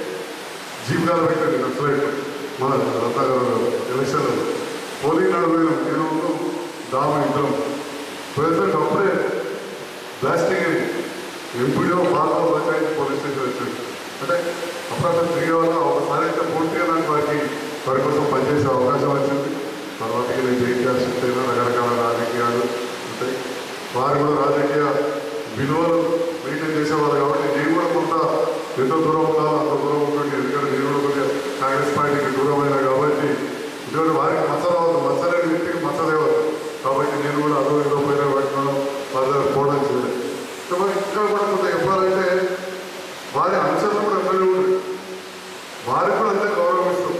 జీవితాలు పెట్టండి నక్సలైట్ మన రత్నాగారు ఎలక్షన్ పోలింగ్ నడుమైన నేను దామ ఇద్దరం ప్రెసిడెంట్ అప్పుడే బ్లాస్టింగ్ అయింది ఎంపీడో బాగా పంచాయతీ పోలీస్ స్టేషన్ వచ్చాడు అంటే అప్పుడప్పుడు తిరిగే వల్ల ఒకసారి అయితే పూర్తిగా నాకు వారికి వారి కోసం పనిచేసే అవకాశం వచ్చింది తర్వాత ఇక నేను జయించాల్సి ఉంటేనే రకరకాల రాజకీయాలు ఉంటాయి వారు కూడా రాజకీయ విలువలు మెయింటైన్ చేసేవారు కాబట్టి నేను కూడా కొంత ఎంత దూరం ఉండాలో అంత దూరం ఉంటుంది ఎందుకంటే నేను కూడా కొద్దిగా కాంగ్రెస్ పార్టీకి దూరమైన కాబట్టి ఇటువంటి వారికి మచ్చరావద్దు మచ్చలేని వ్యక్తికి మచ్చదేవద్దు కాబట్టి నేను కూడా అదో ఏదో పోయినా పెట్టడం వారి దగ్గర పోవడం చేయలేదు కాబట్టి ఇంకా కూడా కొంత చెప్పాలంటే వారి అంశాలు కూడా ఎమ్మెల్యే ఉంది వారికి కూడా అంతే గౌరవిస్తాం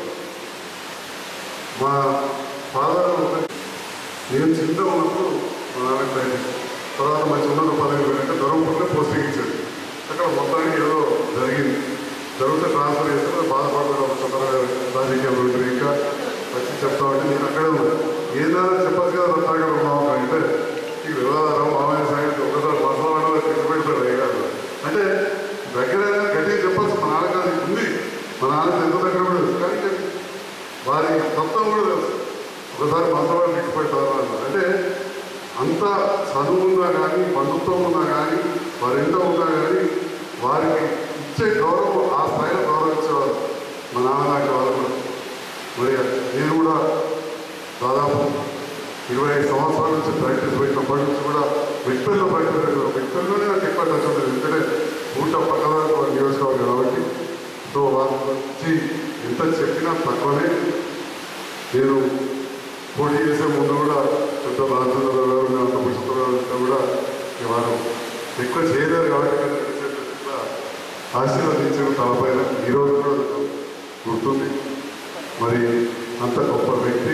మా ఫాదర్ నేను చిన్న ఉన్నప్పుడు మా నాన్న ట్రైనింగ్ తర్వాత మంచి ఉన్నత పదవి వెళ్ళితే ధర్మపురంలో పోస్టింగ్ ఇచ్చాడు అక్కడ మొత్తానికి ఏదో జరిగింది జరిగితే ట్రాన్స్ఫర్ చేస్తే బాధపడతాడు తొందరగా రాజకీయాలు ఉంటుంది ఇంకా వచ్చి చెప్తా ఉంటే నేను అక్కడే ఉన్నాను ఏదైనా చెప్పచ్చు కదా రత్నాకర ఉన్నాము అంటే ఈ వివాదాలు మామయ్య సంగతి ఒకసారి మసలాడలో తిరిగి పెడతాడు ఏ కాదు అంటే దగ్గర గట్టిగా చెప్పచ్చు మా నాన్నకి అది ఉంది మా నాన్న ఎంత దగ్గర కూడా తెలుసు కానీ ఇది వారి తత్వం కూడా తెలుసు ఒకసారి మసలాడు తిరిగి పెడతారు అన్నారు అంటే అంత చదువు ఉన్నా కానీ బంధుత్వం ఉన్నా కానీ వారి ఎంత ఉన్నా కానీ వారికి ఇచ్చే గౌరవం ఆ స్థాయిలో గౌరవించేవారు మా నాన్న నాకు వాళ్ళు కూడా మరి నేను కూడా దాదాపు ఇరవై ఐదు సంవత్సరాల నుంచి ప్రాక్టీస్ పెట్టినప్పటి నుంచి కూడా విక్టర్లో ప్రాక్టీస్ పెట్టాను విక్టర్లోనే నాకు ఎక్కువ టచ్ ఉంటుంది ఎందుకంటే ఊట పక్కన వారి నియోజకవర్గం కాబట్టి సో వాళ్ళ గురించి ఎంత చెప్పినా తక్కువనే నేను పోటీ చేసే ముందు కూడా పెద్ద రాజేంద్ర గారు అంత పుష్పరావు కూడా ఈ వారు ఎక్కువ చేయలేరు కాబట్టి నేను కూడా ఆశీర్వదించిన తలపైన ఈరోజు కూడా నాకు గుర్తుంది మరి అంత గొప్ప వ్యక్తి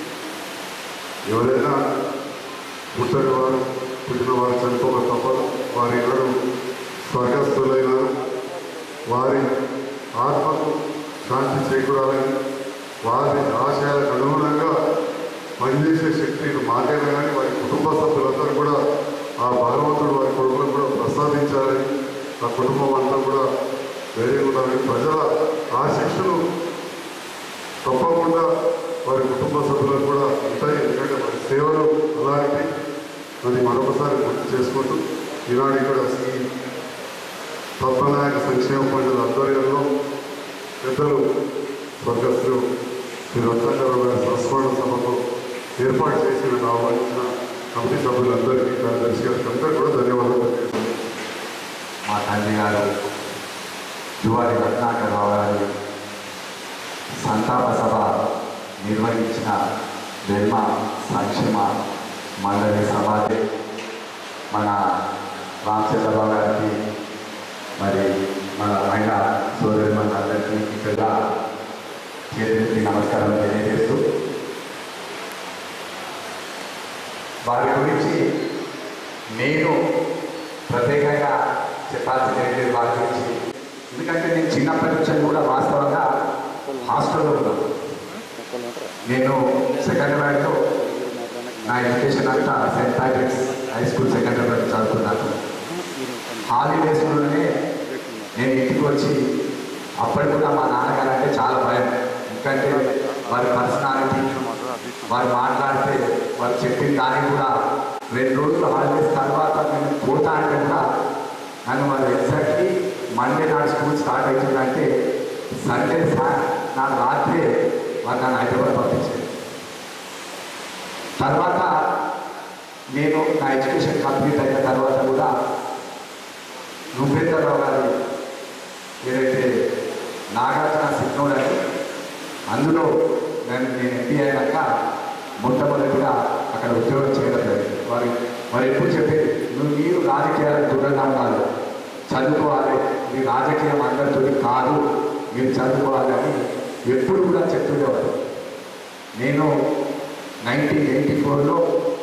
ఎవరైనా పుట్టని వారు పుట్టిన వారు చనిపోక తప్పదు వారి నాడు స్వర్గస్థులైనారు వారి ఆత్మకు శాంతి చేకూరాలని వారి ఆశయాలకు అనుగుణంగా పనిచేసే శక్తి మాకైనా కానీ వారి కుటుంబ సభ్యులందరూ కూడా ఆ భగవంతుడు వారి కొడుకులను కూడా ప్రసాదించాలని ఆ కుటుంబం అంతా కూడా వేరే ఉండాలని ప్రజల ఆశిక్షలు తప్పకుండా వారి కుటుంబ సభ్యులకు కూడా ఉంటాయి ఎందుకంటే వారి సేవలు అలాంటి అది మరొకసారి గుర్తు చేసుకుంటూ ఈనాడు ఇక్కడ ఈ పద్మనాయక సంక్షేమ పండుగ ఆధ్వర్యంలో పెద్దలు స్వర్గస్థులు శ్రీ రత్నాకర్ గారి సంస్మరణ సభకు ఏర్పాటు చేసిన ఆహ్వానించిన కమిటీ సభ్యులందరికీ కార్యదర్శి గారికి అందరికీ కూడా ధన్యవాదాలు తెలియజేస్తున్నాను. మా తండ్రి గారు యువారి రత్నాకరరావు గారి సంతాప సభ నిర్వహించిన వెల్మ సంక్షేమ మండలి సభ మన రామచంద్రబాబు గారికి మరి మన మహిళా సోదరి అందరికీ ఇక్కడ చేతులకి నమస్కారం తెలియజేస్తూ వారి గురించి నేను ప్రత్యేకంగా చెప్పాల్సింది ఏంటి వారి గురించి ఎందుకంటే నేను చిన్నప్పటి నుంచి కూడా వాస్తవంగా హాస్టల్లో ఉన్నాను నేను సెకండరీలో నా ఎడ్యుకేషన్ అంతా సెయింట్ ప్యాట్రిక్స్ హై స్కూల్ సెకండరీలో చదువుకున్నాను హాలిడేస్లోనే నేను ఇంటికి వచ్చి అప్పటి కూడా మా నాన్నగారు అంటే చాలా భయం ఎందుకంటే వారి పర్సనాలిటీ వారు మాట్లాడితే వారు చెప్పిన దానికి కూడా రెండు రోజులు హాలిడేస్ తర్వాత నేను పోతా అంటే కూడా నన్ను వాళ్ళు ఎగ్జాక్ట్లీ మండే నాడు స్కూల్ స్టార్ట్ అవుతుందంటే సండే సార్ నా రాత్రే వారు నన్ను హైదరాబాద్ పంపించారు తర్వాత నేను నా ఎడ్యుకేషన్ కంప్లీట్ అయిన తర్వాత కూడా రూపేంద్రరావు గారు ఏదైతే నాగార్జున సిగ్నోడ్ అని అందులో నేను నేను ఎంపీ అయినాక మొట్టమొదటిగా అక్కడ ఉద్యోగం చేయడం జరిగింది వారి వారు ఎప్పుడు చెప్పేది నువ్వు మీరు రాజకీయాలకు దూరంగా ఉండాలి చదువుకోవాలి మీ రాజకీయం అందరితో కాదు మీరు చదువుకోవాలని ఎప్పుడు కూడా చెప్తుండేవారు నేను నైన్టీన్ ఎయిటీ ఫోర్లో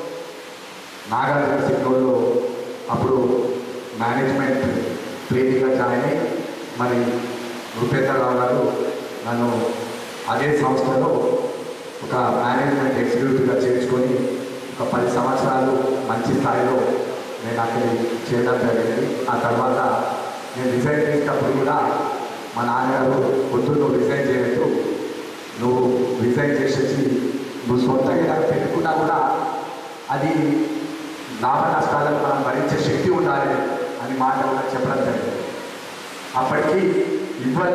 నాగార్జున సిగ్నోడ్లో అప్పుడు మేనేజ్మెంట్ ట్రైనింగ్గా జాయిన్ అయ్యి మరి రూపేంద్రరావు గారు నన్ను అదే సంస్థలో ఒక మేనేజ్మెంట్ ఎగ్జిక్యూటివ్గా చేర్చుకొని ఒక పది సంవత్సరాలు మంచి స్థాయిలో నేను అక్కడ చేయడం జరిగింది ఆ తర్వాత నేను రిజైన్ చేసినప్పుడు కూడా మా నాన్నగారు వద్దు నువ్వు రిజైన్ చేయొద్దు నువ్వు రిజైన్ చేసేసి నువ్వు సొంతంగా ఏదైనా పెట్టుకున్నా కూడా అది లాభ నష్టాలను మనం భరించే శక్తి ఉండాలి అని మాట కూడా చెప్పడం జరిగింది అప్పటికి ఇవాళ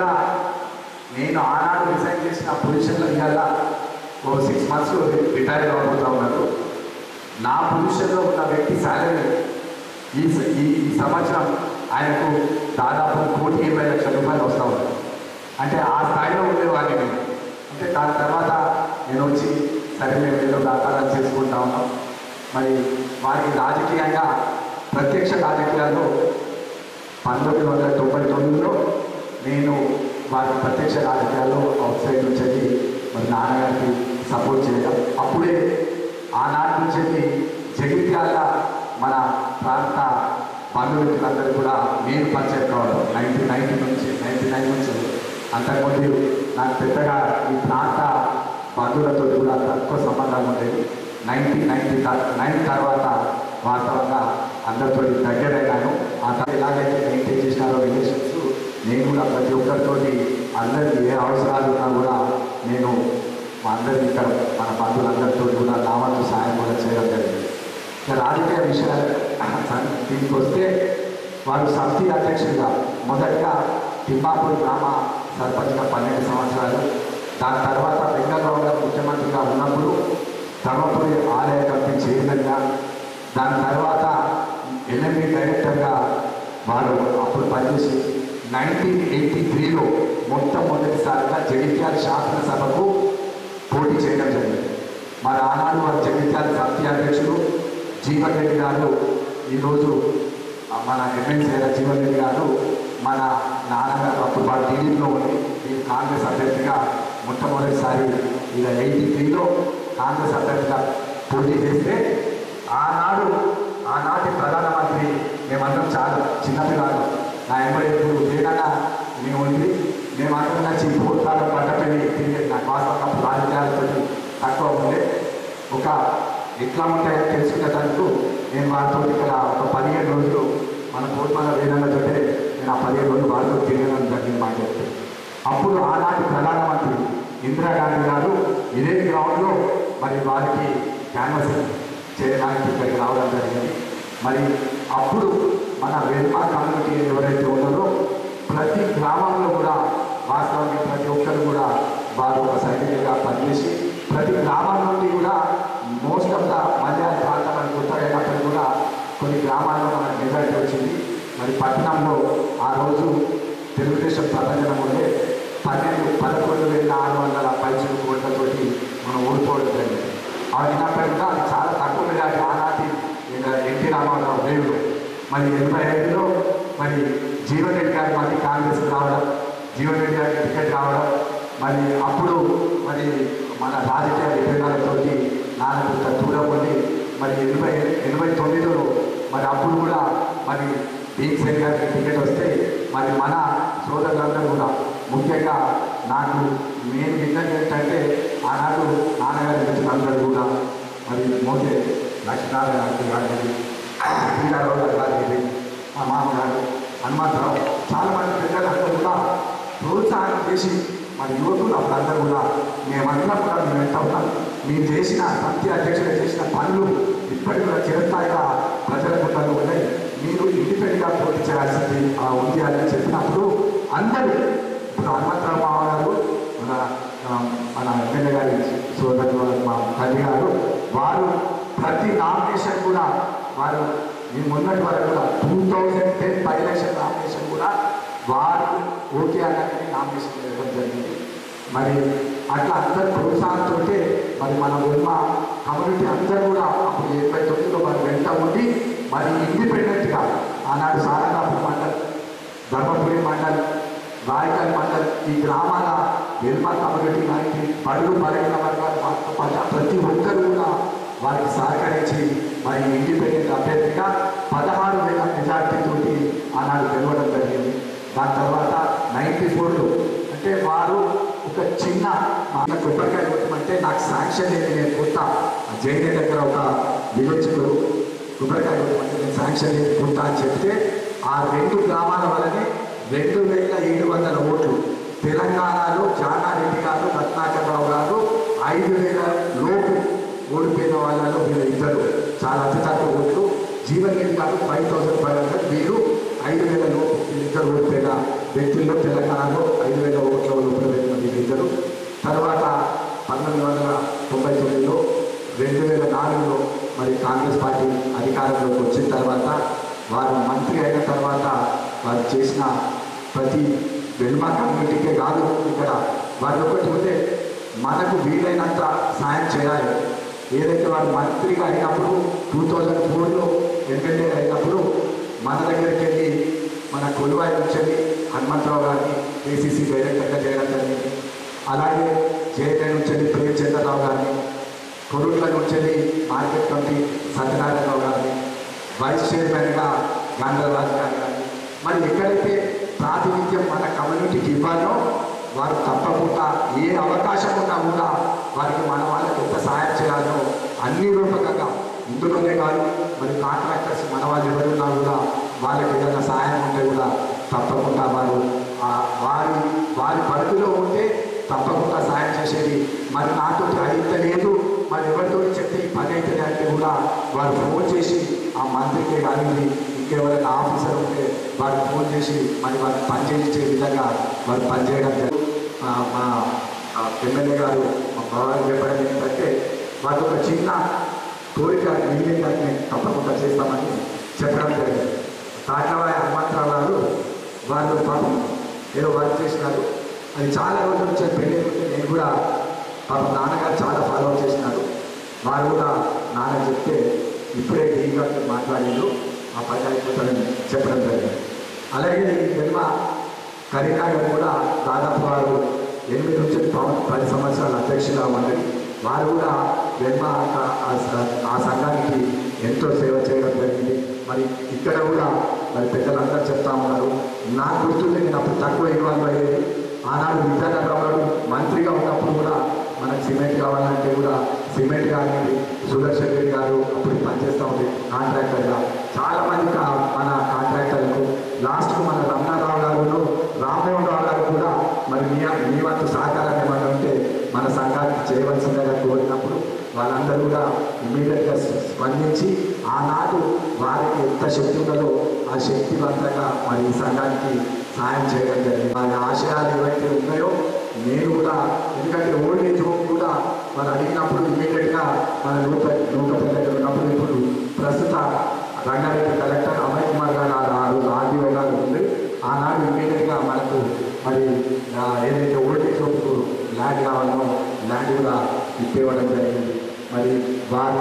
నేను ఆనాడు రిజైన్ చేసిన పొజిషన్లో ఇవాళ ఓ సిక్స్ మంత్స్ రిటైర్ అవ్వబోతా ఉన్నారు నా పొజిషన్లో ఉన్న వ్యక్తి శాలరీ ఈ స- ఈ ఈ సంవత్సరం ఆయనకు దాదాపు కోటి ఇరవై లక్షల రూపాయలు వస్తూ ఉంది అంటే ఆ స్థాయిలో ఉండేవాడిని నేను అంటే దాని తర్వాత నేను వచ్చి సరే మేము ఏదో వ్యాపారాలు చేసుకుంటా ఉన్నాం మరి వారికి రాజకీయంగా ప్రత్యక్ష రాజకీయాల్లో పంతొమ్మిది వందల తొంభై తొమ్మిదిలో నేను వారి ప్రత్యక్ష రాజకీయాల్లో అవుట్ సైడ్ నుంచి వెళ్ళి మరి నాన్నగారికి సపోర్ట్ చేయడం అప్పుడే ఆనాటి నుంచి వెళ్ళి జగిత్యాల మన ప్రాంత బంధుమిత్రులందరూ కూడా నేను పరిచయం కావడం నైన్టీన్ నైన్టీ నుంచి నైన్టీ నైన్ నుంచి అంతకుముందు నాకు పెద్దగా ఈ ప్రాంత బంధువులతో కూడా తక్కువ సంబంధాలు ఉండేవి నైన్టీన్ నైన్టీ నైన్ తర్వాత వాస్తవంగా అందరితో దగ్గరైనాను ఆ తర్వాత ఎలాగైతే మెయింటైన్ చేసినారో రిలేషన్స్ నేను కూడా ప్రతి ఒక్కరితోటి అందరికి ఏ అవసరాలు ఉన్నా కూడా నేను మా అందరి ఇక్కడ మన బంధువులందరితో కూడా నా వంతు సాయం కూడా చేయడం జరిగింది ఇక రాజకీయ విషయాలు దీనికి వస్తే వారు సమితి అధ్యక్షుడిగా మొదటగా తిమ్మాపూర్ గ్రామ సర్పంచ్గా పన్నెండు సంవత్సరాలు దాని తర్వాత వెంకటరావు గారు ముఖ్యమంత్రిగా ఉన్నప్పుడు ధర్మపురి ఆలయ కమిటీ చైర్మన్గా దాని తర్వాత ఎల్ఎండి డైరెక్టర్గా వారు అప్పుడు పనిచేసి నైన్టీన్ ఎయిటీ త్రీలో మొట్టమొదటిసారిగా జగిత్యాల శాసనసభకు పోటీ చేయడం జరిగింది మరి ఆనాడు వారు జగిత్యాల సమితి అధ్యక్షులు జీవన్ రెడ్డి గారు ఈరోజు ఆ మన ఎమ్మెల్సీ అయిన జీవన్ రెడ్డి గారు మన నాన్నగారు అప్పుడు వారు టీడీపీలో ఉండి ఈ కాంగ్రెస్ అభ్యర్థిగా మొట్టమొదటిసారి ఇలా ఎయిటీ త్రీలో కాంగ్రెస్ అభ్యర్థిగా పోటీ చేస్తే ఆనాడు ఆనాటి ప్రధానమంత్రి మేమందరం చాలా చిన్నపిల్లలు నా ఎంబడి ఇప్పుడు ఏదైనా మేము ఉంది మేమందరం నచ్చి భూతాలు పట్టపెళ్ళి తిరిగేది నాకు వాస్తవంగా రాజకీయాలతో తక్కువ ఉండే ఒక ఎట్లా ఉంటాయో తెలుసుకునేందుకు నేను వారితో ఇక్కడ ఒక పదిహేను రోజులు మన పూర్వల వేదంగా చెప్తే నేను ఆ పదిహేను రోజులు వారితో తిరగడం జరిగింది మాట చెప్తే అప్పుడు ఆనాటి ప్రధానమంత్రి ఇందిరాగాంధీ గారు ఇదే గ్రౌండ్లో మరి వారికి క్యాన్వస్ చేయడానికి ఇక్కడికి రావడం జరిగింది మరి అప్పుడు మన వెల్మా కమ్యూనిటీ ఎవరైతే ఉన్నారో ప్రతి గ్రామంలో కూడా వాస్తవానికి ప్రతి ఒక్కరు కూడా వారు ఒక సైనికులుగా పనిచేసి ప్రతి గ్రామం నుండి కూడా మోస్ట్ ఆఫ్ ద మలయాళ ప్రాంతం అని గుర్తయినప్పుడు కూడా కొన్ని గ్రామాల్లో మనకు మెజారిటీ వచ్చింది మరి పట్టణంలో ఆ రోజు తెలుగుదేశం ప్రపంచం ఉండే పన్నెండు పదకొండు వేల ఆరు వందల పైసలు కోట్లతోటి మనం ఓడిపోవడం జరిగింది అయినప్పటికీ కూడా అది చాలా తక్కువ మెజారిటీ ఆనాటి ఇంకా ఎన్టీ రామారావు దేవుడు మరి ఎనభై ఐదులో మరి జీవన్ రెడ్డి గారు మళ్ళీ కాంగ్రెస్ రావడం జీవన్ రెడ్డి గారికి టికెట్ రావడం మరి అప్పుడు మరి మన రాజకీయ విభేదాలతో నాలుగు దూరం ఉండి మరి ఎనభై ఎనభై తొమ్మిదిలో మరి అప్పుడు కూడా మరి భీమ్సేన్ గారికి టికెట్ వస్తే మరి మన సోదరులందరూ కూడా ముఖ్యంగా నాకు నేను విన్నది ఏంటంటే ఆనాడు నాన్నగారి మిత్రులందరూ కూడా మరి మోసే లక్ష్మీనారాయణ గారు కానీ శ్రీరారావు గారు కానీ మా మామగారు హనుమంతరావు చాలా మంది పెద్దలందరూ కూడా ప్రోత్సాహం చేసి మరి యువకులు అప్పుడందరూ కూడా మేమందరం కూడా మేము ఎంత ఉన్నాం మీరు చేసిన సత్య అధ్యక్షులు చేసిన పనులు ఇప్పటికి కూడా చిరస్థాయిగా ప్రజల ముందర ఉన్నాయి మీరు ఇండిపెండెంట్గా పోటీ చేయాల్సింది ఆ ఉంది అని చెప్పినప్పుడు అందరూ ఇప్పుడు హనుమంతరావు మామ గారు మన ఆ, మన ఎమ్మెల్యే గారి సోదరులు మా తల్లి గారు వారు ప్రతి నామినేషన్ కూడా వారు ఈ మొన్నటి వరకు కూడా two thousand ten by election nomination కూడా వారు ఓకే అన్నట్టుగా నామినేషన్ వేయడం జరిగింది మరి అట్లా అందరు ప్రోత్సాహంతో మరి మన ఉల్మ కమ్యూనిటీ అందరూ కూడా అప్పుడు ఎనభై తొమ్మిదిలో మరి వెంట ఉండి మరి ఇండిపెండెంట్గా ఆనాడు సారంగాపూర్ మండల్ ధర్మపురి మండల్ రాయకల్ మండల్ ఈ గ్రామాల వెల్మ కమ్యూనిటీ కానీ బడుగు బలహీన వర్గాలు మాతో పాటు ప్రతి ఒక్కరు కూడా వారికి సహకరించి మరి ఇండిపెండెంట్ అభ్యర్థిగా పదహారు వేల మెజార్టీతోటి ఆనాడు గెలవడం జరిగింది దాని తర్వాత నైంటీ ఫోర్లో అంటే వారు ఒక చిన్న మా అన్న కొబ్బరికాయ కొట్టమంటే నాకు శాంక్షన్ లేదు నేను కొత్త జైనే దగ్గర ఒక విలేజ్లో కొబ్బరికాయ కొట్టమంటే నేను శాంక్షన్ లేదు కొత్త అని చెప్తే ఆ రెండు గ్రామాల వల్లనే రెండు వేల ఏడు వందల ఓట్లు తెలంగాణలో జానారెడ్డి గారు రత్నాకర్రావు గారు ఐదు వేల లోపు ఓడిపోయిన వాళ్ళలో వీళ్ళు ఇద్దరు చాలా అతి తక్కువ ఓట్లు జీవన్ రెడ్డి గారు ఫైవ్ థౌసండ్ ఫైవ్ హండ్రెడ్ వీరు ఐదు వేల లోపు వీళ్ళిద్దరు ఓడిపోయిన వ్యక్తుల్లో తెలంగాణలో ఐదు వేల ఓట్ల లోపల వెళ్ళిన వీళ్ళిద్దరు తర్వాత పంతొమ్మిది వందల తొంభై తొమ్మిదిలో రెండు వేల నాలుగులో మరి కాంగ్రెస్ పార్టీ అధికారంలోకి వచ్చిన తర్వాత వారు మంత్రి అయిన తర్వాత వారు చేసిన ప్రతి వెల్మా కమ్యూనిటీకే కాదు ఇక్కడ వారి ఒకటి ఉంటే మనకు వీలైనంత సాయం చేయాలి ఏదైతే వారు మంత్రిగా అయినప్పుడు టూ థౌజండ్ ఫోర్లో ఎమ్మెల్యే అయినప్పుడు మన దగ్గరికి వెళ్ళి మన కొలువాయి నుంచి వెళ్ళి హనుమంతరావు గారిని ఏసీసీ డైరెక్టర్గా చేయడం జరిగింది అలాగే జేపీ నుంచి వెళ్ళి ప్రేమచంద్రరావు గారిని కొరుట్ల నుంచి వెళ్ళి మార్కెట్ కమిటీ సత్యనారాయణరావు గారిని వైస్ చైర్మన్గా గంగరాజు గారు కానీ మరి ఎక్కడైతే ప్రాతినిధ్యం మన కమ్యూనిటీకి ఇవ్వాలో వారు తప్పకుండా ఏ అవకాశం ఉన్నా కూడా వారికి మన వాళ్ళకి ఎంత సహాయం చేయాలో అన్ని రూపకంగా ఇందులోనే కాదు మరి కాంట్రాక్టర్స్ మన వాళ్ళు ఎవరున్నా కూడా వాళ్ళకి ఏదైనా సహాయం ఉంటే కూడా తప్పకుండా వారు ఆ వారి వారి పరిధిలో ఉంటే తప్పకుండా సాయం చేసేది మరి నాతో అయితే లేదు మరి ఎవరితో చెప్తే ఈ పని అవుతుంది అంటే కూడా వారు ఫోన్ చేసి ఆ మంత్రికి కానీ ఇంకెవరైనా ఆఫీసర్ ఉంటే వారు ఫోన్ చేసి మరి వారు పని చేయించే విధంగా వారు పనిచేయడం జరిగింది ఆ, మా ఆ, ఎమ్మెల్యే గారు మా బాగా చెప్పడం ఏంటంటే వారికి ఒక చిన్న కోరిక మిగిలిన దాన్ని తప్పకుండా చేస్తామని చెప్పడం జరిగింది తాకవాయ హనుమంతరావు గారు వాళ్ళు పాపం ఏదో వర్క్ చేసినారు అది చాలా రోజుల నుంచి పెళ్ళి ఉంటే నేను కూడా పాపం నాన్నగారు చాలా ఫాలో చేసినారు వారు కూడా నాన్న చెప్తే ఇప్పుడే డీగా మాట్లాడిండు ఆ పని అయిపోతారని చెప్పడం జరిగింది అలాగే ఈ జన్మ కరీంనగర్ కూడా దాదాపు వారు ఎనిమిది నుంచి ప- పది సంవత్సరాల అధ్యక్షులుగా ఉండి వారు కూడా జన్మ ఆ- ఆ స- ఆ సంఘానికి ఎంతో సేవ చేయడం జరిగింది మరి ఇక్కడ కూడా మరి పెద్దలందరూ చెప్తా ఉన్నారు నాకు గుర్తుంది నేను అప్పుడు తక్కువ ఇన్వాల్వ్ అయ్యేది ఆనాడు విద్యానగరం గారు మంత్రిగా ఉన్నప్పుడు కూడా మనకు సిమెంట్ కావాలంటే కూడా సిమెంట్ కానీ సుదర్శన్ రెడ్డి గారు అప్పుడు పనిచేస్తూ ఉంది కాంట్రాక్టర్గా చాలా మంది కా- మన కాంట్రాక్టర్లకు లాస్ట్కు మన రమణారావు గారు రామ్మోహన్ రావు గారు కూడా మరి మీ మీ వంతు సహకారం ఏమైనా ఉంటే మన సంఘానికి చేయవలసిందిగా కోరినప్పుడు వాళ్ళందరూ కూడా ఇమీడియట్గా స్పందించి ఆనాడు వారికి ఎంత శక్తి ఉన్నదో ఆ శక్తివంతంగా మరి ఈ సంఘానికి సాయం చేయడం జరిగింది వారి ఆశయాలు ఏవైతే ఉన్నాయో నేను కూడా ఎందుకంటే ఓల్డ్ ఏజ్ హోమ్ కూడా వాళ్ళు అడిగినప్పుడు ఇమీడియట్గా మన నూట నూటపల్లి దగ్గర ఉన్నప్పుడు ఇప్పుడు ప్రస్తుత రంగారెడ్డి కలెక్టర్ అభయ్ కుమార్ గారు ఆ ఆ రోజు ఆర్డీఓ గారు ఉంది ఆనాడు ఇమీడియట్గా మనకు మరి ఆ, ఏదైతే ఓల్డ్ ఏజ్ హోమ్కు ల్యాండ్ కావాలో ల్యాండ్ కూడా ఇప్పివ్వడం జరిగింది మరి వారు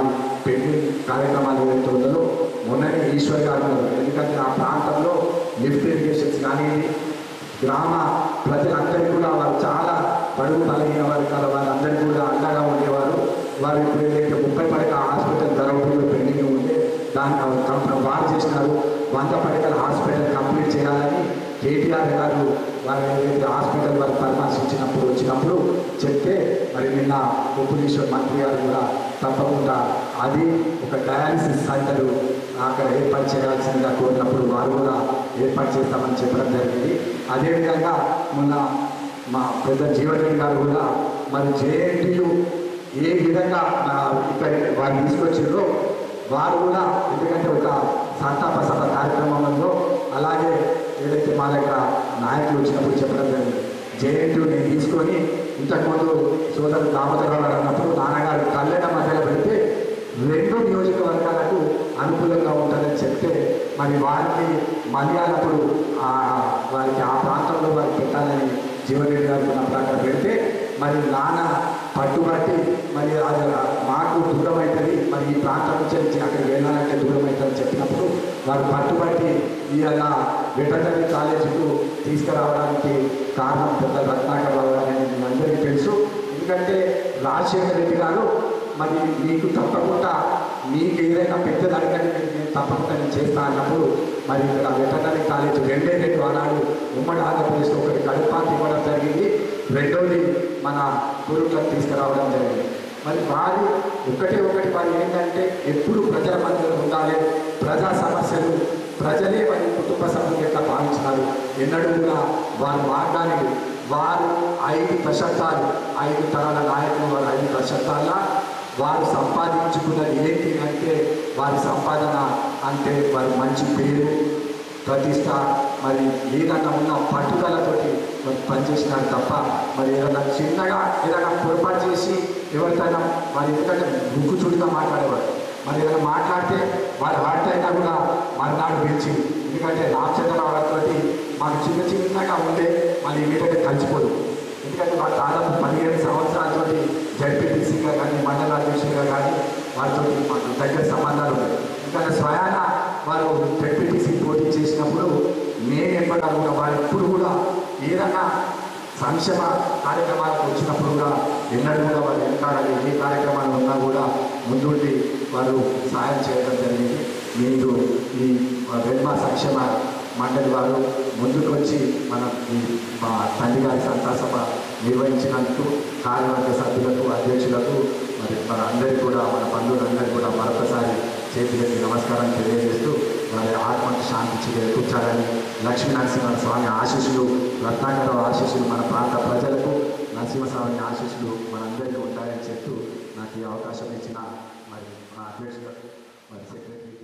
పెళ్లి కార్యక్రమాలు ఏవైతే ఉందో మొన్ననే ఈశ్వర్ గారు ఉన్నారు. ఎందుకంటే ఆ ప్రాంతంలో లిఫ్ట్ ఇరిగేషన్స్ కానివ్వండి గ్రామ ప్రజలందరికీ కూడా వారు చాలా బడుగు బలహీన వర్గాల వారందరికీ కూడా అండగా ఉండేవారు వారు ఇప్పుడు ఏదైతే ముప్పై పడక హాస్పిటల్ ధరవడంలో పెండింగ్ ఉంటే దాన్ని కంపెనీ వారు చేసినారు వంద పడకల హాస్పిటల్ కంప్లీట్ చేయాలని కేటీఆర్ గారు వారు ఏదైతే హాస్పిటల్ వారు పరామర్శించినప్పుడు వచ్చినప్పుడు చెప్తే మరి నిన్న ఉపనీశ్వర్ మంత్రి గారు కూడా తప్పకుండా అది ఒక డయాలసిస్ సెంటర్ అక్కడ ఏర్పాటు చేయాల్సిందిగా కోరినప్పుడు వారు కూడా ఏర్పాటు చేస్తామని చెప్పడం జరిగింది అదేవిధంగా మొన్న మా పెద్ద జీవన్ గారు కూడా మరి జేఎన్టీయు ఏ విధంగా ఆ, ఇక్కడ వారు తీసుకొచ్చిండ్రో వారు కూడా ఎందుకంటే ఒక సంతాప సభ కార్యక్రమంలో అలాగే ఏదైతే మా దగ్గర నాయకులు వచ్చినప్పుడు చెప్పడం జరిగింది జేఎన్టీ నేను తీసుకొని ఇంతకుముందు సోదరుడు దామోదరరావు గారు అన్నప్పుడు నాన్నగారు కళ్యాణ మధ్యలో పెడితే రెండు నియోజకవర్గాలకు అనుకూలంగా ఉంటుందని చెప్తే మరి వారికి మలయాళప్పుడు ఆ వారికి ఆ ప్రాంతంలో వారికి పెట్టాలని జీవరెడ్డి గారు ఉన్నప్పుడు అక్కడ పెడితే మరి నాన్న పట్టుబట్టి మరి అది మాకు దూరం అవుతుంది మరి ఈ ప్రాంతం నుంచి వచ్చి అక్కడికి వెళ్ళాలంటే దూరం అవుతుందని చెప్పినప్పుడు వారు పట్టుబట్టి ఇవాళ వెటర్నరీ కాలేజీకు తీసుకురావడానికి కారణం పెద్ద రత్నాకర్ రావు గారు అని మీ అందరికీ తెలుసు ఎందుకంటే రాజశేఖర రెడ్డి గారు మరి మీకు తప్పకుండా మీకు ఏదైనా పెద్దది అడగండి నేను నేను తప్పకుండా నేను చేస్తా అన్నప్పుడు మరి ఇక్కడ వెటర్నరీ కాలేజ్ రెండే రెండు ఆనాడు ఉమ్మడి ఆంధ్రప్రదేశ్లో ఒకటి కడుపాకి ఇవ్వడం జరిగింది రెండోది మన పూర్వీకులకు తీసుకురావడం జరిగింది మరి వారు ఒకటే ఒకటి వారు ఏంటంటే ఎప్పుడు ప్రజల మధ్యలో ఉండాలి ప్రజా సమస్యలు ప్రజలే వారి కుటుంబ సభ్యులు ఎట్లా భావించినారు ఎన్నడూ కూడా వారు మార్గానికి వారు ఐదు దశాబ్దాలు ఐదు తరాల నాయకులు వారు ఐదు దశాబ్దాల వారు సంపాదించుకున్నది ఏంటి అంటే వారి సంపాదన అంటే వారి మంచి పేరు ప్రతిష్ట మరి ఏదన్నా ఉన్న పట్టుదలతోటి మరి పనిచేసినారు తప్ప మరి ఏదైనా చిన్నగా ఏదైనా పొరపాటు చేసి ఎవరికైనా మరి ఎందుకంటే ముక్కు చుడిగా మాట్లాడేవారు మరి ఏదైనా మాట్లాడితే వారి హార్ట్ అయినా కూడా మర్నాడు పిలిచి ఎందుకంటే రామచంద్రరావు గారితో మాకు చిన్న చిన్నగా ఉండే మళ్ళీ ఇమీడియట్గా కలిసిపోదు ఎందుకంటే వారు దాదాపు పదిహేను సంవత్సరాలతోటి జడ్పీటీసీగా కానీ మండల అధ్యక్షులుగా కానీ వారితో మాకు దగ్గర సంబంధాలు ఉన్నాయి ఎందుకంటే స్వయాన వారు జడ్పీటీసీ పోటీ చేసినప్పుడు నేను ఎప్పటికీ కూడా వారు ఎప్పుడు కూడా ఏదైనా సంక్షేమ కార్యక్రమాలకు వచ్చినప్పుడు కూడా ఎన్నడూ కూడా వారు వెనకాడాలి ఏ కార్యక్రమాలు ఉన్నా కూడా ముందుండి వారు సహాయం చేయడం జరిగింది మీరు ఈ వెల్మా సంక్షేమ మండలి వారు ముందుకు వచ్చి మన ఈ మా తండ్రి గారి సంతా సభ నిర్వహించినందుకు కార్యవర్గ సభ్యులకు అధ్యక్షులకు మరి మన అందరికీ కూడా మన బంధువులందరికీ కూడా మరొకసారి చేతులెత్తి నమస్కారం తెలియజేస్తూ వారి ఆత్మకు శాంతి చేకూర్చాలని లక్ష్మీ నరసింహ స్వామి ఆశీస్సులు రత్నాకరరావు ఆశీస్సులు మన ప్రాంత ప్రజలకు నరసింహస్వామి ఆశీస్సులు మనందరికీ ఉంటాయని చెప్తూ నాకు ఈ అవకాశం ఇచ్చిన మరి మా అధ్యక్షులకు మరి సెక్రటరీ